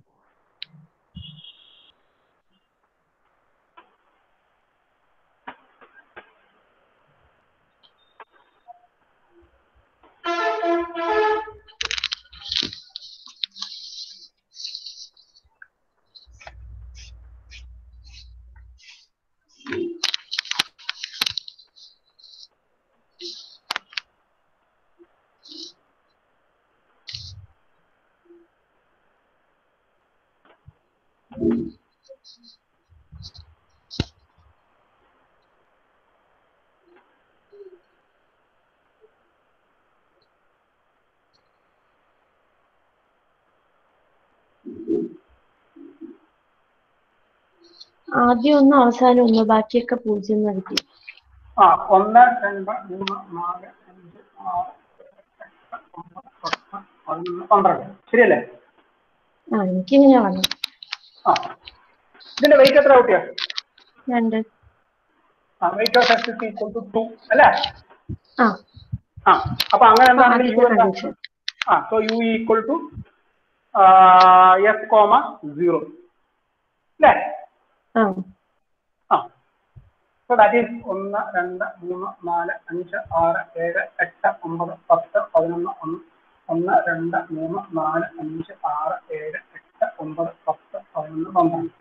ആദ്യം ഒന്ന് അവസാനം ഒന്ന് ബാക്കിയൊക്കെ പൂജ്യം നൽകി ആ ഒന്ന് രണ്ട് മൂന്ന് നാല് അഞ്ച് ആറ് എട്ട് ഒമ്പത് പത്ത് പതിനൊന്ന് പന്ത്രണ്ട് ശരിയല്ലേ ആ എനിക്കിങ്ങനെ വന്നു ആ ഇതിന്റെ വെയിറ്റ് എത്ര കുട്ടിയാ രണ്ട് ആ weight of X is equal to two അല്ലേ ആ ആ അപ്പൊ അങ്ങനെ അപ്പൊ എന്താണെങ്കിൽ യു ആദ്യത്തെ എന്താ കണ്ടീഷൻ ആ so U equal to S comma zero അല്ലേ ആ ആ സോ ദാറ്റ് ഈസ് ഒന്ന് രണ്ട് മൂന്ന് നാല് അഞ്ച് ആറ് ഏഴ് എട്ട് ഒമ്പത് പത്ത് പതിനൊന്ന് ഒന്ന് ഒന്ന് രണ്ട് മൂന്ന് നാല് അഞ്ച് ആറ് ഏഴ് എട്ട് ഒമ്പത് പത്ത് പതിനൊന്ന് പന്ത്രണ്ട്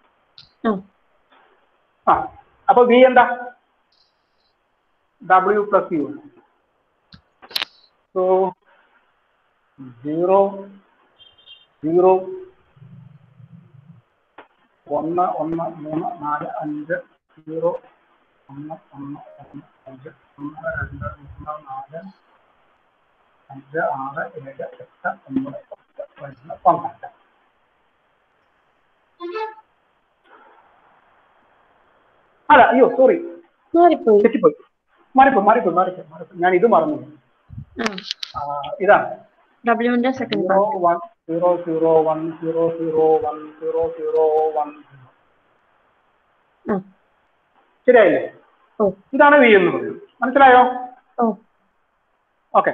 ആ ആ അപ്പൊ വി എന്താ W plus U so zero zero ഒന്ന് ഒന്ന് മൂന്ന് നാല് അഞ്ച് സീറോ ഒന്ന് ഒന്ന് ഒന്ന് അഞ്ച് ഒന്ന് രണ്ട് മൂന്ന് നാല് അഞ്ച് ആറ് ഏഴ് എട്ട് ഒമ്പത് പത്ത് പതിനൊന്ന് പന്ത്രണ്ട് അല്ല അയ്യോ സോറി മാറിപ്പോയി തെറ്റിപ്പോയി മാറിപ്പോയി മാറിപ്പോയി മാറിപ്പോയി മാറിപ്പോയി ഞാൻ ഇത് മറന്നു ആ ആ, ഇതാണ് ഡബ്ല്യുവിന്റെ second zero part one zero zero one zero zero one zero zero one ആ ശരിയായില്ലേ ഓ ഇതാണ് വി എന്ന് പറയുന്നത് മനസ്സിലായോ ഓ ഓക്കെ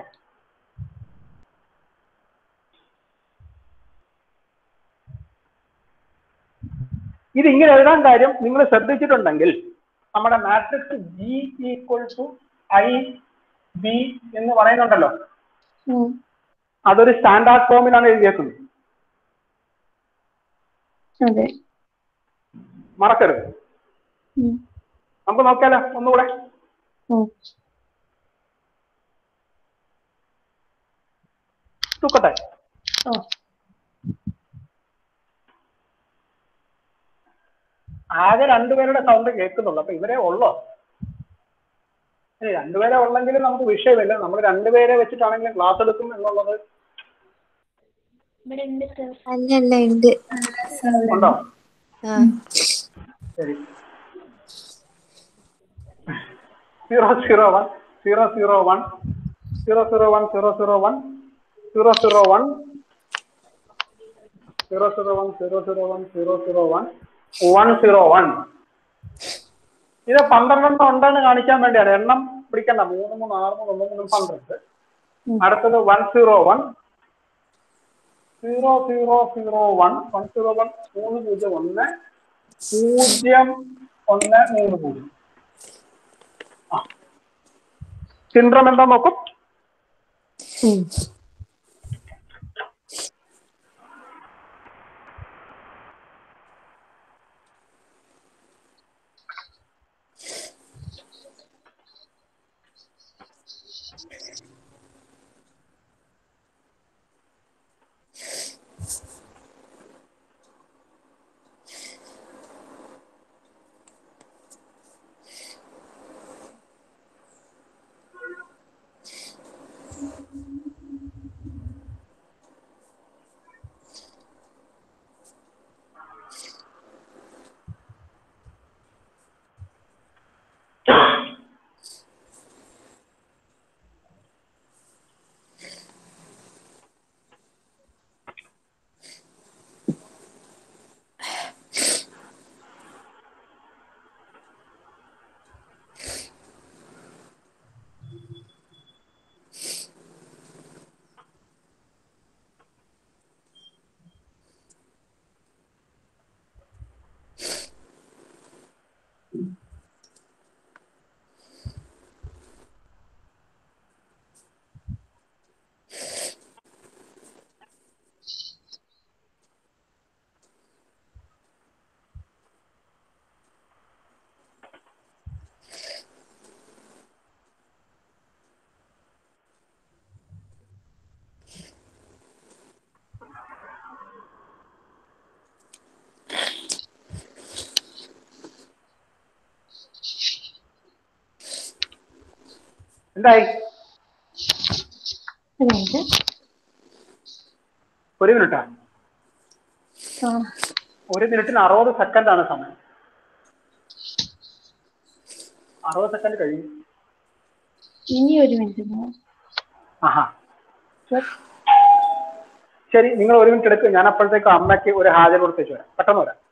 ഇത് ഇങ്ങനെ എഴുതാൻ കാര്യം നിങ്ങൾ ശ്രദ്ധിച്ചിട്ടുണ്ടെങ്കിൽ നമ്മുടെ matrix G equal to I B എന്ന് പറയുന്നുണ്ടല്ലോ ഉം. അതൊരു സ്റ്റാൻഡേർഡ് ഫോമിലാണ് എഴുതിയേക്കുന്നത് അതെ മറക്കരുത് ഉം. നമുക്ക് നോക്കിയാലോ ഒന്നുകൂടെ ഉം. തൂക്കട്ടെ ഓ ആകെ രണ്ടുപേരുടെ സൗണ്ട് കേൾക്കുന്നുള്ളൂ അപ്പൊ ഇവരെ ഉള്ളോ ഏയ് രണ്ടുപേരെ ഉള്ളെങ്കിലും നമുക്ക് വിഷയമില്ല നമ്മൾ രണ്ടുപേരെ വെച്ചിട്ടാണെങ്കിലും ക്ലാസ് എടുക്കും എന്നുള്ളത് ഇവിടെ ഉണ്ട് സർ അല്ല അല്ല ഉണ്ട് ഉണ്ടോ ആ ശരി zero zero one zero zero one zero zero one zero zero one zero zero one zero zero one zero zero one zero zero one one zero one ഇത് പന്ത്രണ്ടെണ്ണം ഉണ്ടെന്ന് കാണിക്കാൻ വേണ്ടിയാണ് എണ്ണം പിടിക്കണ്ട മൂന്ന് മൂന്ന് ആറ് മൂന്ന് ഒന്ന് മൂന്ന് പന്ത്രണ്ട് അടുത്തത് one zero one zero zero zero one one zero one മൂന്ന് പൂജ്യം ഒന്ന് പൂജ്യം ഒന്ന് മൂന്ന് പൂജ്യം സിൻഡ്രോം എന്താ നോക്കും എന്തായി ഒരു മിനിറ്റ് ഒരു മിനിറ്റാ ആ ഒരു മിനിറ്റിന് അറുപത് സെക്കൻഡ് ആണ് സമയം അറുപത് സെക്കൻഡ് കഴിയും ഇനി ഒരു മിനിറ്റ് ആഹാ ശരി നിങ്ങൾ ഒരു മിനിറ്റ് എടുക്കുക ഞാൻ അപ്പോഴത്തേക്ക് അമ്മയ്ക്ക് ഒരു ഹാജർ കൊടുത്തേച്ച് വരാം പെട്ടെന്ന് വരാം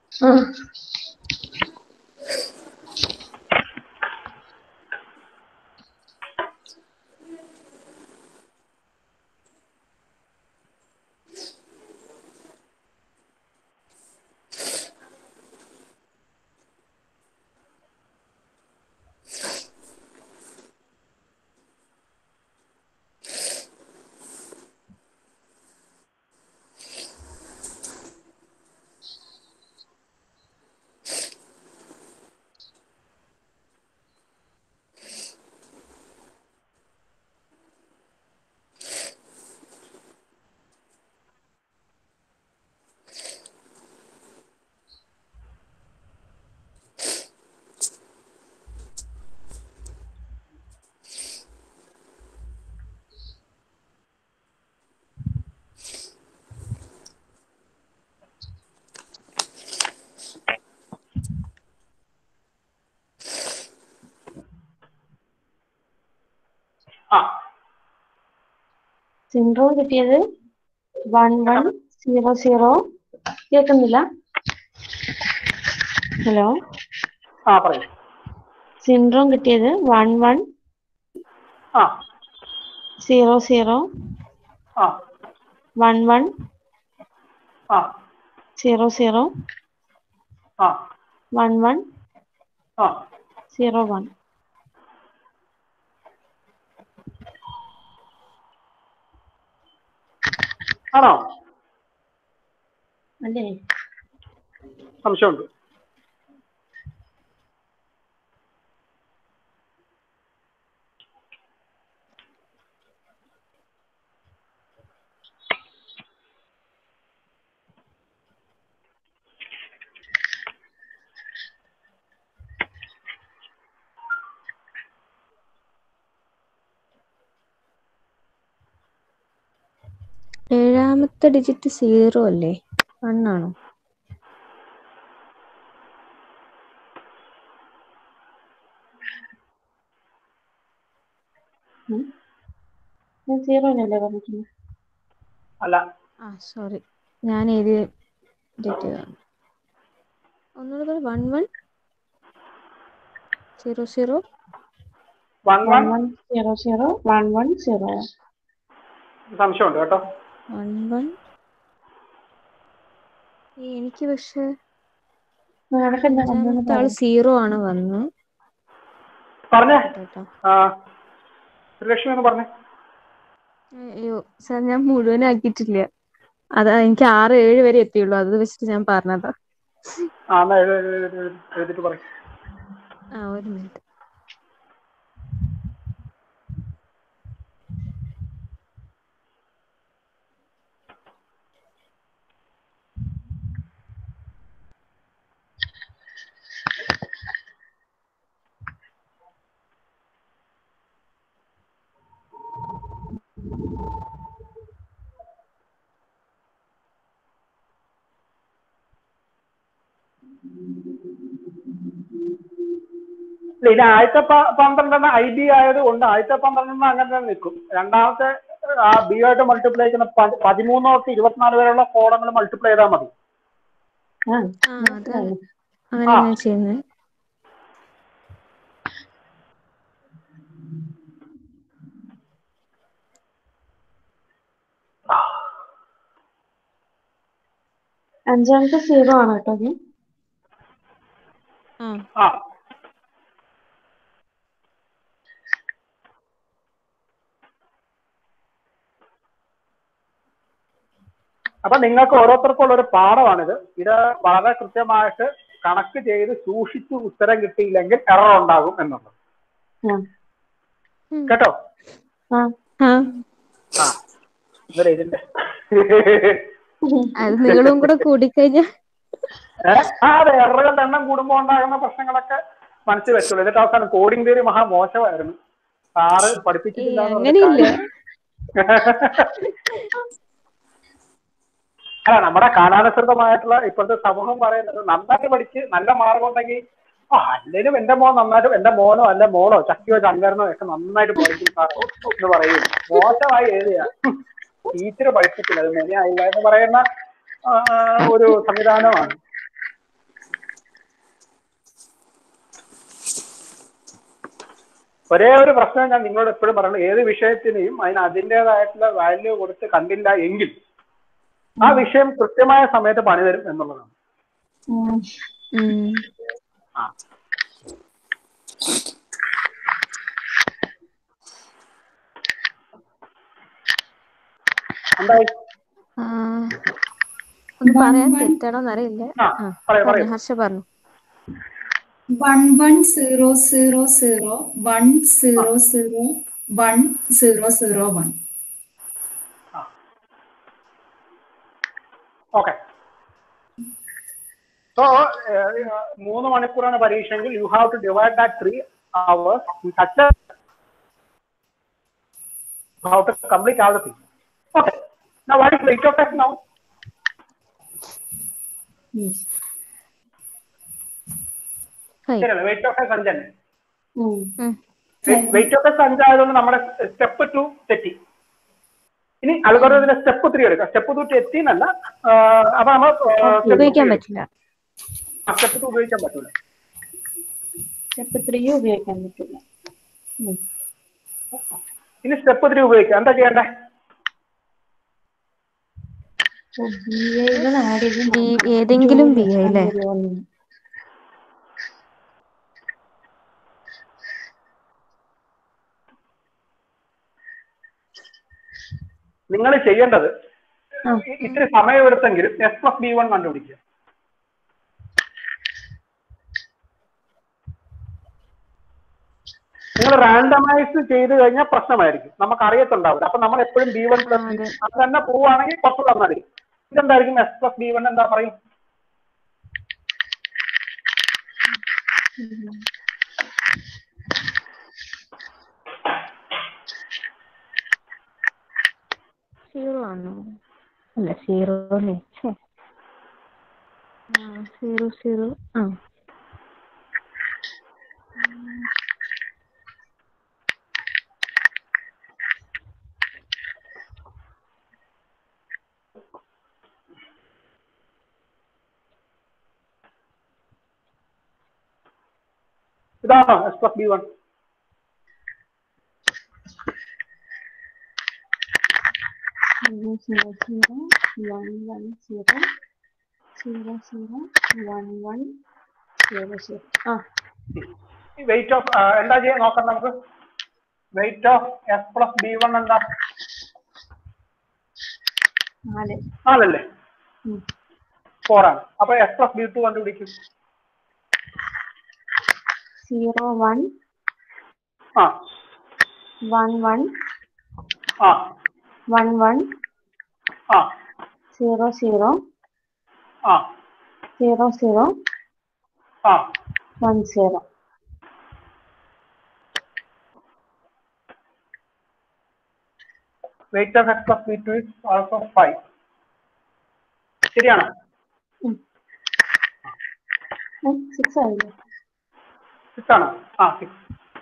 ആ സിൻഡ്രോം കിട്ടിയത് വൺ വൺ സീറോ സീറോ കേൾക്കുന്നില്ല ഹലോ ആ പറയൂ സിൻഡ്രോം കിട്ടിയത് വൺ വൺ ആ സീറോ സീറോ ആ വൺ വൺ ആ സീറോ സീറോ ആ വൺ വൺ ആ സീറോ വൺ ആണോ അല്ലേ സംശയമുണ്ട് ഏഴാമത്തെ ഡിജിറ്റ് സീറോ അല്ലേ വൺ ആണോ ഞാൻ സീറോനല്ലേ പറഞ്ഞിട്ടുള്ളത് അല്ല ആ സോറി ഞാൻ എഴുതിയ ഡേറ്റ് ഒന്നുകൂടെ one one zero zero one one one one zero zero one one zero സംശയമുണ്ട് കേട്ടോ വൺ വൺ എനിക്ക് പക്ഷെ നടക്കുന്ന അഞ്ചാമത്തെ ആള് സീറോ ആണ് വന്നത് പറഞ്ഞേ കേട്ടോ ആ ശ്രീലക്ഷ്മി എന്ന് പറഞ്ഞേ അയ്യോ സാർ ഞാൻ മുഴുവനാക്കിയിട്ടില്ല അതാ എനിക്ക് ആറ് ഏഴ് വരെ എത്തിയുള്ളൂ അത് വെച്ചിട്ട് ഞാൻ പറഞ്ഞതാ ആ എന്നാ എഴു- എഴു- എഴു- എഴു- എഴുതിട്ട് പറയും ആ ഒരു മിനിറ്റ് ഇല്ല, ഇത് ആദ്യത്തെ പ- പന്ത്രണ്ടെണ്ണം ഐ ബി ആയത് കൊണ്ട് ആദ്യത്തെ പന്ത്രണ്ടെണ്ണം അങ്ങനെ തന്നെ നിൽക്കും രണ്ടാമത്തെ ആ ബി ആയിട്ട് മൾട്ടിപ്ലൈ ചെയ്യുന്ന പ- പതിമൂന്ന് തൊട്ട് ഇരുപത്തിനാല് വരെയുള്ള കോളങ്ങൾ മൾട്ടിപ്ലൈ ചെയ്താൽ മതി ആ ആ അത് അങ്ങനെ ഞാൻ ചെയ്യുന്നത് അഞ്ചാമത്തെ സീറോ ആണ് കേട്ടോ അത് ആ ആ അപ്പൊ നിങ്ങൾക്ക് ഓരോരുത്തർക്കും ഉള്ള ഒരു പാഠമാണിത് ഇത് വളരെ കൃത്യമായിട്ട് കണക്ക് ചെയ്ത് സൂക്ഷിച്ച് ഉത്തരം കിട്ടിയില്ലെങ്കിൽ എറർ ഉണ്ടാകും എന്നുള്ളത് ആ കേട്ടോ ആ ആ ആ ഇതൊരു ഇതിന്റെ അത് നിങ്ങളും കൂടെ കൂടിക്കഴിഞ്ഞാ ഏ? ആ അതെ എററുകളുടെ എണ്ണം കൂടുമ്പോൾ ഉണ്ടാകുന്ന പ്രശ്നങ്ങളൊക്കെ മനസ്സിൽ വെച്ചോളൂ എന്നിട്ട് അവസാനം കോഡിംഗ് തിയറി മഹാ മോശമായിരുന്നു സാറ് പഠിപ്പിച്ചിട്ടില്ല എന്ന് പറഞ്ഞ അങ്ങനെയില്ല അല്ല നമ്മുടെ കാലാനുസൃതമായിട്ടുള്ള ഇപ്പോഴത്തെ സമൂഹം പറയുന്നത് നന്നായിട്ട് പഠിച്ച് നല്ല മാർഗം ഉണ്ടെങ്കിൽ ആ അല്ലേലും എന്റെ മോൻ നന്നായിട്ട് എന്റെ മോനോ അല്ലെ മോളോ ചക്കിയോ ചങ്കരനോ ഒക്കെ നന്നായിട്ട് പഠിക്കും സാറോ എന്ന് പറയും മോശമായി എഴുതിയ ടീച്ചർ പഠിപ്പിച്ചില്ല അത് മെനയായില്ല എന്ന് പറയുന്ന ആ, ഒരു സംവിധാനമാണ് ഒരേ ഒരു പ്രശ്നം ഞാൻ നിങ്ങളോട് എപ്പോഴും പറയുന്നത് ഏത് വിഷയത്തിനെയും അതിന് അതിൻ്റെതായിട്ടുള്ള വാല്യൂ കൊടുത്ത് കണ്ടില്ല എങ്കിൽ ആ വിഷയം കൃത്യമായ സമയത്ത് പണി തരും എന്നുള്ളതാണ് ഉം. ഉം. എന്തായി ആ ഒന്ന് പറയാൻ തെറ്റാണോന്ന് അറിയില്ല ആ ആ പറയൂ പറയൂ പറഞ്ഞു ഹർഷ പറഞ്ഞു one one zero zero zero one zero zero one zero zero one okay so മൂന്ന് മണിക്കൂറാണ് പരീക്ഷയെങ്കിൽ you have to divide that three hours such how to complete all the thing okay now what is weight of x now ഉം. Five ശരിയല്ലേ weight of X അഞ്ചല്ലേ ഉം. ഉം. Weight of X അഞ്ചായതുകൊണ്ട് നമ്മുടെ step two തെറ്റി ഇനി അൽഗോറിതത്തിന്റെ step three എടുക്കാം സ്റ്റെപ്പ് ടു തെറ്റി എന്നല്ല അപ്പൊ നമ്മൾ ഉപയോഗിക്കാൻ പറ്റില്ല സ്റ്റെപ്പ് ടു ഉപയോഗിക്കാൻ പറ്റൂല സ്റ്റെപ്പ് ത്രീ ഉപയോഗിക്കാൻ പറ്റില്ല ഉം. ഇനി സ്റ്റെപ്പ് ത്രീ ഉപയോഗിക്കാം എന്താ ചെയ്യണ്ടേ ഓ, BI കൾ add ചെയ്ത് ബി- ഏതെങ്കിലും ബി ഐ അല്ലേ വരുമോന്ന്. നിങ്ങൾ ചെയ്യേണ്ടത് ആ. ഇ- ഇത്തിരി സമയമെടുത്തെങ്കിലും എസ് പ്ലസ് ബി വൺ കണ്ടുപിടിക്കുക നിങ്ങൾ റാൻഡമൈസ് ചെയ്ത് കഴിഞ്ഞാൽ പ്രശ്നമായിരിക്കും നമുക്ക് അറിയത്തുണ്ടാവില്ല അപ്പൊ നമ്മൾ എപ്പോഴും ബി വൺ പ്ലസ് അതെ. അത് തന്നെ പോവുകയാണെങ്കിൽ കുറച്ച് തന്നാടി ഇതെന്തായിരിക്കും എസ് പ്ലസ് ബി വൺ എന്താ പറയും സീറോ ആണോ അല്ല സീറോ അല്ലേ ഛെ. ആ സീറോ സീറോ ആ ഇതാണോ S plus B one zero zero zero one one zero zero zero one one zero zero ആ വെയിറ്റ് ഓഫ് എന്താ ചെയ്യാൻ നോക്കാം നമുക്ക് weight of S plus B one എന്താ നാല് നാലല്ലേ ഉം. ഫോർ ആണ് അപ്പൊ എസ് പ്ലസ് ബി ടു കണ്ടുപിടിക്കും സീറോ വൺ ആ വൺ വൺ ആ വൺ വൺ ആ സീറോ സീറോ ആ സീറോ സീറോ ആ one zero weight of X plus B two is also five ശരിയാണോ സിക്സ് ആയില്ലേ സിക്സ് ആണോ ആ six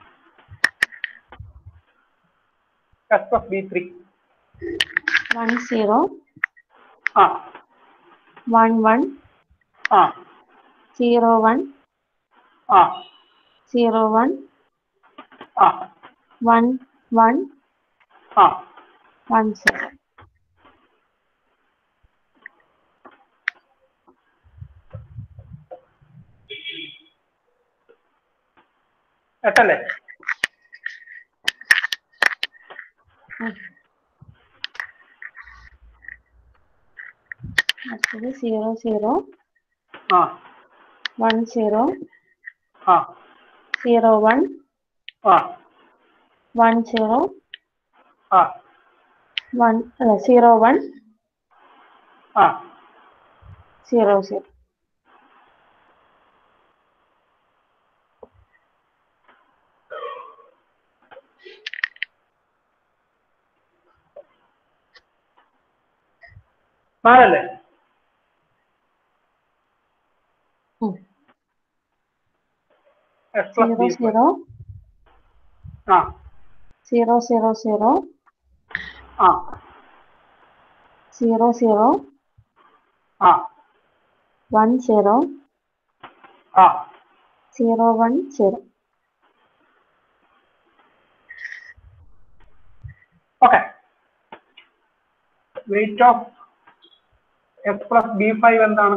S plus B three one zero ആ വൺ വൺ ആ സീറോ വൺ ആ സീറോ വൺ ആ വൺ വൺ ആ വൺ സീറോ എട്ടല്ലേ അടുത്തത് സീറോ സീറോ ആ വൺ സീറോ ആ സീറോ വൺ ആ വൺ സീറോ ആ വൺ അല്ല സീറോ വൺ ആ സീറോ സീറോ നാലല്ലേ ഉം. S plus zero B zero ആ സീറോ സീറോ സീറോ ആ സീറോ സീറോ ആ വൺ സീറോ ആ zero one zero okay weight of X plus B five എന്താണ്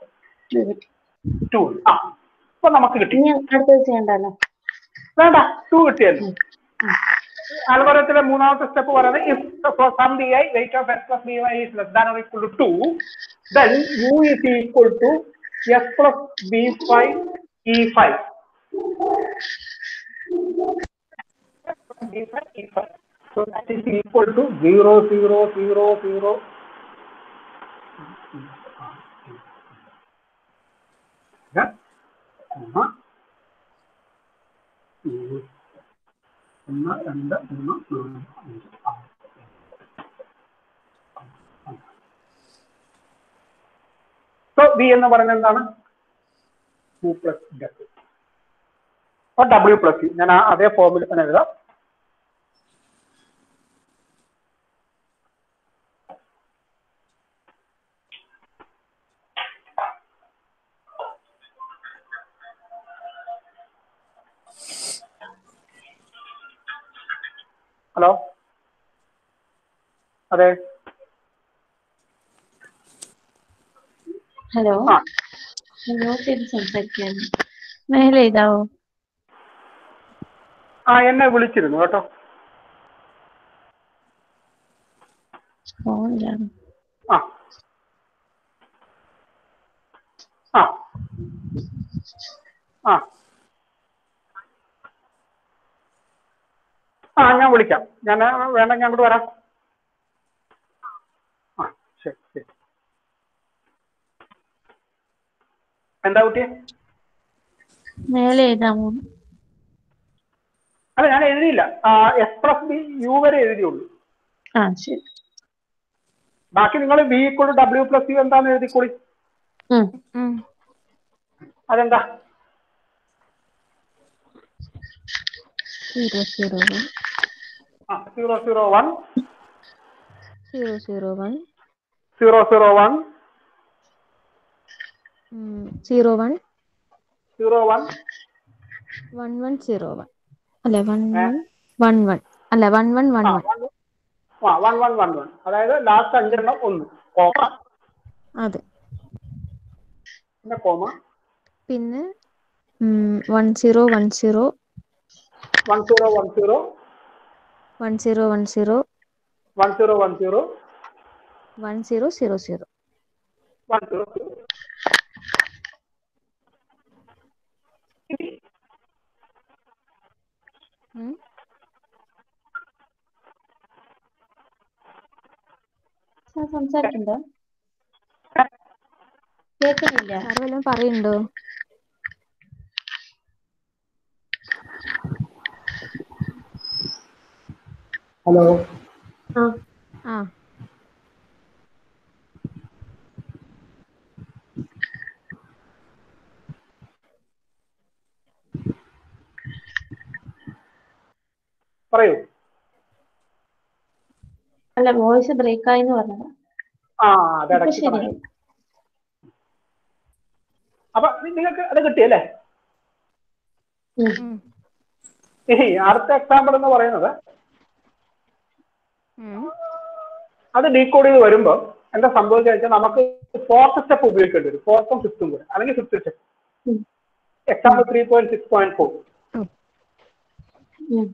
ടു ആ അപ്പൊ നമുക്ക് കിട്ടി ഇനി അടുത്തത് ചെയ്യണ്ടല്ലോ വേണ്ട ടു കിട്ടിയല്ലോ അൽഗോരത്തിലെ മൂന്നാമത്തെ സ്റ്റെപ്പ് പറയുന്നത് if sum B I weight of X plus B Y is less than or equal to two then U is equal to S plus B five E five So that is equal to zero zero zero zero. Yeah. ഒന്ന് ഉം. ഒന്ന് രണ്ട് മൂന്ന് നാല് അഞ്ച് ആറ് so B എന്ന് പറയുന്നത് എന്താണ് ടു പ്ലസ് ഡബ്ല്യു അപ്പോൾ ഡബ്ല്യു പ്ലസ് ഞാൻ ആ അതേ ഫോമിൽ തന്നെ എഴുതാം ഹലോ അതെ ഹലോ ആ ഹലോ ചെയ്ത് സംസാരിക്കാൻ മേലെ ഇതാവോ ആ എന്നെ വിളിച്ചിരുന്നു കേട്ടോ ഫോണിലാണ് ആ ആ ആ ആ ഞാൻ വിളിക്കാം ഞാൻ വേണമെങ്കിൽ അങ്ങോട്ട് വരാം ആ ശരി ശരി എന്താ കുട്ടിയെ മേലെ എഴുതാമോ അല്ല ഞാൻ എഴുതിയില്ല എസ് പ്ലസ് ബി യു വരെ എഴുതിയുള്ളൂ ആ ശരി ബാക്കി നിങ്ങൾ B equal W plus U എന്താന്ന് എഴുതിക്കോളി ഉം. ഉം. അതെന്താ സീറോ സീറോ വൺ ആ zero zero one zero zero one zero zero one zero one zero one one one zero one അല്ല വൺ വൺ വൺ വൺ അല്ല വൺ വൺ വൺ ആ one ആ വൺ വൺ വൺ വൺ അതായത് last അഞ്ചെണ്ണം ഒന്ന് comma അതെ പിന്നെ comma പിന്നെ one zero one zero one zero one zero one zero one zero one zero one zero one zero zero zero one zero sir സംസാരിക്കണ്ടോ കേൾക്കുന്നില്ല sir വല്ലതും പറയുന്നുണ്ടോ ഹലോ ആ ആ പറയൂ അല്ല വോയിസ് ബ്രേക്ക് ആയിന്ന് പറഞ്ഞത് ആ അത് ഇപ്പൊ ഇടയ്ക്ക് പറഞ്ഞു ശരിയായി അപ്പൊ നി- നിങ്ങൾക്ക് അത് കിട്ടിയല്ലേ ഉം. ഉം. ഇനി അടുത്ത എക്സാമ്പിൾ എന്ന് പറയുന്നത് ഉം. അത് ഡീകോഡ് ചെയ്ത് വരുമ്പോൾ എന്താ സംഭവിക്കുക വെച്ചാൽ നമുക്ക് ഫോർത്ത് സ്റ്റെപ്പ് ഉപയോഗിക്കേണ്ടി വരും ഫോർത്തും ഫിഫ്ത്തും കൂടെ അല്ലെങ്കിൽ ഫിഫ്ത്ത് സ്റ്റെപ്പ് ഉം. Example three point six point four ഉം.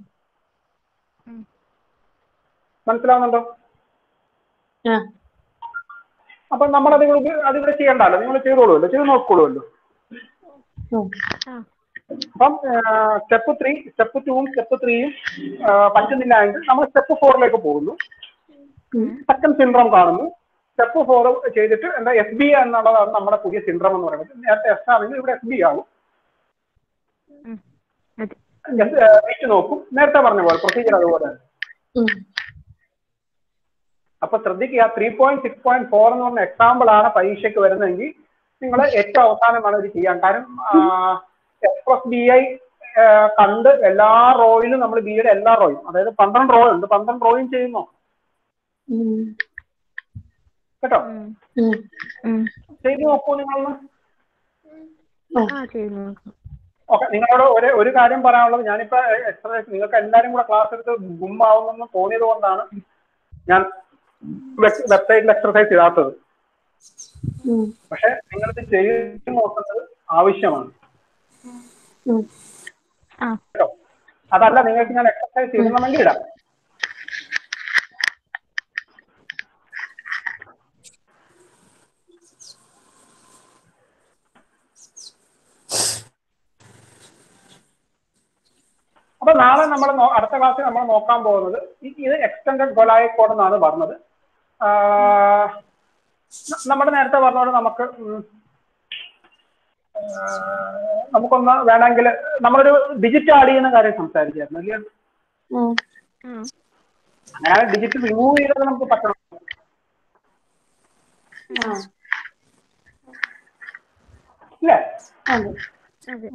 മനസ്സിലാവുന്നുണ്ടോ ആ അപ്പൊ നമ്മൾ അത് അതിവിടെ ചെയ്യണ്ടല്ലോ നിങ്ങൾ ചെയ്തോളുമല്ലോ ചെയ്ത് നോക്കിക്കോളുമല്ലോ ഉം. ആ അപ്പം സ്റ്റെപ്പ് ത്രീ സ്റ്റെപ്പ് ടൂവും സ്റ്റെപ്പ് ത്രീയും പറ്റുന്നില്ല എങ്കിൽ നമ്മൾ സ്റ്റെപ്പ് ഫോറിലേക്ക് പോകുന്നു ഉം. സെക്കൻഡ് സിൻഡ്രോം കാണുന്നു സ്റ്റെപ്പ് ഫോർ ചെയ്തിട്ട് എന്താ എസ് ബി എന്നുള്ളതാണ് നമ്മുടെ പുതിയ സിൻഡ്രോം എന്ന് പറയുന്നത് നേരത്തെ എസ് ആണെങ്കിൽ ഇവിടെ എസ് ബി ആവും ഉം. അതെ വെയിറ്റ് നോക്കും നേരത്തെ പറഞ്ഞ പോലെ പ്രൊസീജിയർ അതുപോലെ തന്നെ ഉം. അപ്പൊ ശ്രദ്ധിക്കുക three point six point four എന്ന് പറഞ്ഞ എക്സാമ്പിൾ ആണ് പരീക്ഷയ്ക്ക് വരുന്നതെങ്കിൽ നിങ്ങൾ ഏറ്റവും അവസാനമാണ് ഇത് ചെയ്യാൻ കാരണം എസ് പ്ലസ് ബി ഐ കണ്ട് എല്ലാ റോയിലും നമ്മൾ ബി യുടെ എല്ലാ റോയും അതായത് പന്ത്രണ്ട് റോ ഉണ്ട് പന്ത്രണ്ട് റോയും ചെയ്യുന്നു ഉം. കേട്ടോ ഉം. ഉം. ഉം. ചെയ്തു നോക്കൂ നിങ്ങളൊന്ന് ആ ചെയ്തു നോക്കാം ഓക്കെ നിങ്ങളോട് ഒരു ഒരു കാര്യം പറയാനുള്ളത് ഞാനിപ്പോ എക്സസൈസ് നിങ്ങൾക്ക് എല്ലാവരും കൂടെ ക്ലാസ് എടുത്ത് ഗുമ്മാവുന്നെന്ന് തോന്നിയത് കൊണ്ടാണ് ഞാൻ വെബ്സൈറ്റിൽ എക്സർസൈസ് ഇടാത്തത് ഉം. പക്ഷെ നിങ്ങളിത് ചെയ്ത് നോക്കുന്നത് ആവശ്യമാണ് ഉം. ആ കേട്ടോ അതല്ല നിങ്ങൾക്ക് ഞാൻ എക്സർസൈസ് ഇടണമെങ്കിൽ ഇടാം അപ്പൊ നാളെ നമ്മൾ അടുത്ത ക്ലാസ്സിൽ നമ്മൾ നോക്കാൻ പോകുന്നത് ഇ- ഇത് എക്സ്റ്റൻഡഡ് ഗൊലായ കോഡ് എന്നാണ് പറഞ്ഞത് ആ, ന- നമ്മുടെ നേരത്തെ പറഞ്ഞ പോലെ നമുക്ക് ഉം, ആ, നമുക്കൊന്ന് വേണമെങ്കിൽ നമ്മളൊരു ഡിജിറ്റ് ആഡ് ചെയ്യുന്ന കാര്യം സംസാരിച്ചായിരുന്നു അല്ലേ ഉം. ആ അങ്ങനെ ഡിജിറ്റ് റിമൂവ് ചെയ്തത് നമുക്ക് പറ്റണം ആ ഇല്ലേ അതെ അതെ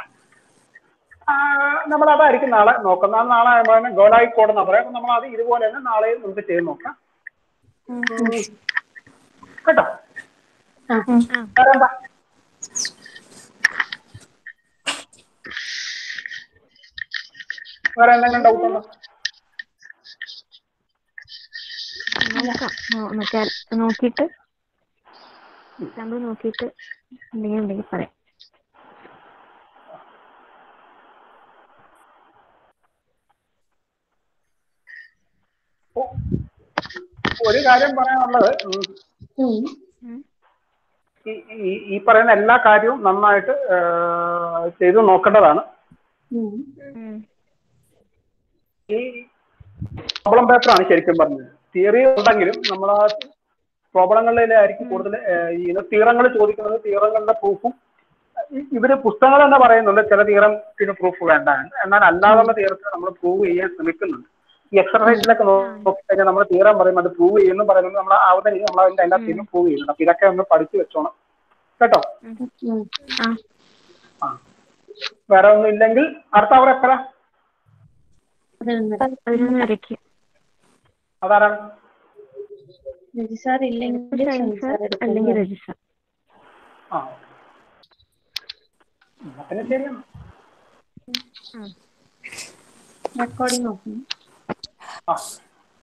നമ്മൾ അതായിരിക്കും നാളെ നോക്കുന്നത് അത് നാളെ ആകുമ്പോൾ ഗോലായി കോഡ് എന്നാ പറയാം നമ്മൾ അത് ഇതുപോലെ തന്നെ നാളെ നമുക്ക് ചെയ്ത് നോക്കാം കേട്ടോ ആ വേറെ എന്താ വേറെ എന്തെങ്കിലും ഡൗട്ട് ഉണ്ടോ നോക്കാം നോ- മറ്റേ നോക്കിയിട്ട് നമ്മൾ നോക്കിയിട്ട് എന്തെങ്കിലും ഉണ്ടെങ്കിൽ പറയാം ഒരു കാര്യം പറയാനുള്ളത് ഉം, ഉം. ഈ- ഈ- ഈ പറയുന്ന എല്ലാ കാര്യവും നന്നായിട്ട് ആ, ചെയ്തു നോക്കേണ്ടതാണ് ഉം. ഉം. ഈ പ്രോബ്ലം പേപ്പറാണ് ശരിക്കും പറഞ്ഞത് തിയറി ഉണ്ടെങ്കിലും നമ്മൾ ആ പ്രോബ്ലങ്ങളിലായിരിക്കും കൂടുതൽ ഈ തീറങ്ങൾ ചോദിക്കുന്നത് തീറങ്ങളുടെ പ്രൂഫും ഇവര് പുസ്തകങ്ങൾ തന്നെ പറയുന്നുണ്ട് ചില തീറത്തിന് പ്രൂഫ് വേണ്ട എന്ന്. എന്നാൽ അല്ലാതുള്ള തീറത്തിന് നമ്മൾ പ്രൂവ് ചെയ്യാൻ ശ്രമിക്കുന്നുണ്ട് ഈ എക്സർസൈസിലൊക്കെ നോക്കിക്കഴിഞ്ഞാൽ നമ്മൾ തീരം പറയുമ്പോൾ അത് പ്രൂവ് ചെയ്യുന്നു പറയുന്നത് നമ്മൾ ആവുന്ന രീതി നമ്മൾ അതിന്റെ എല്ലാ തീരും പ്രൂവ് ചെയ്യുന്നുണ്ട് അപ്പൊ ഇതൊക്കെ ഒന്ന് പഠിച്ചു വെച്ചോണം കേട്ടോ ഉം. ആ ആ വേറെ ഒന്നും ഇല്ലെങ്കിൽ അടുത്ത അവർ എത്ര പതിനൊന്നര പതിനൊന്നരയ്ക്ക് അതാരാണ് രജി സാർ ഇല്ലെങ്കിൽ സയൻസ് ഷൈൻ സാർ എടുക്കും. അല്ലെങ്കിൽ രജിസ്റ്റർ ആ എന്നാ പിന്നെ ശരിയാണ് റെക്കോർഡിംഗ് നോക്കണം ആ